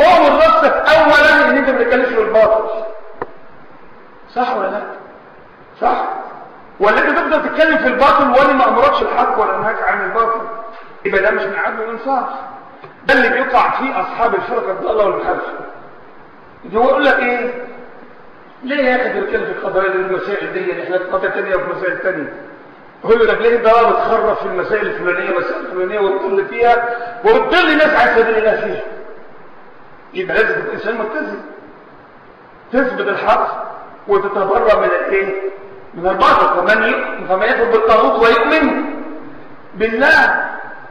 اعمل نفسك اولا ان انت ما تتكلمش بالباطل صح ولا لا صح ولا انت تفضل تتكلم في الباطل وانا ما امركش الحق ولا انهاك عن الباطل يبقى ده مش من عدل الانصاف ده اللي بيقع فيه اصحاب الفرقه الضاله والمخالفه هو يقول لك ايه ليه يا اخي بنتكلم في القضايا دي المسائل دي احنا في قضايا ثانيه وفي مسائل ثانيه يقول لك ليه ده بتخرف في المسائل الفلانيه والمسائل الفلانيه وتضل فيها وتضل ناس عن سبيل الله فيها يبقى لازم تبقى انسان ملتزم تثبت الحق وتتبرأ من الايه من الباطل فمن يؤمن فمن يكفر بالطاغوت ويؤمن بالله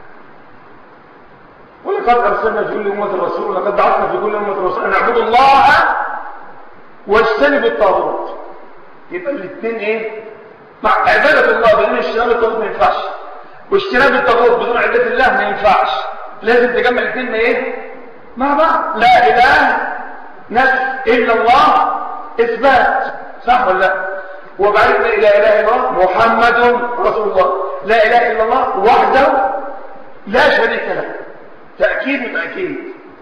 ولقد ارسلنا في كل امه رسول ولقد بعثنا في كل امه رسول ان اعبدوا الله واجتنبوا الطاغوت يبقى الاثنين ايه مع عباده الله بدون اجتناب الطاغوت ما ينفعش واجتناب الطاغوت بدون عباده الله ما ينفعش لازم تجمع الاثنين ايه مع بعض لا اله نفس الا الله اثبات صح ولا لا وبعدين لا اله الا الله محمد رسول الله لا اله الا الله وحده لا شريك له تاكيد وتاكيد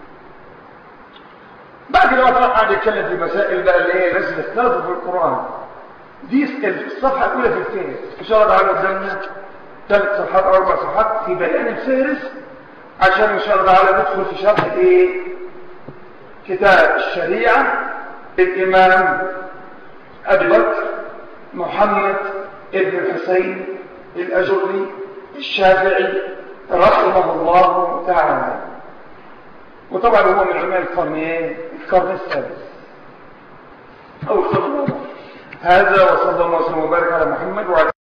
بعد كده طبعا قاعد يتكلم في مسائل بقى اللي هي الناس اللي اختلفوا في القران دي الصفحه الاولى في الفهرس ان شاء الله تعالى قدامنا ثلاث صفحات او اربع صفحات في بيان الفهرس عشان ان شاء الله تعالى ندخل في شرح ايه كتاب الشريعه الامام ابي بكر محمد ابن الحسين الاجري الشافعي رحمه الله تعالى وطبعا هو من علماء القرن ايه القرن السادس او القرن هذا وصلى الله وسلم وبارك على محمد وعلى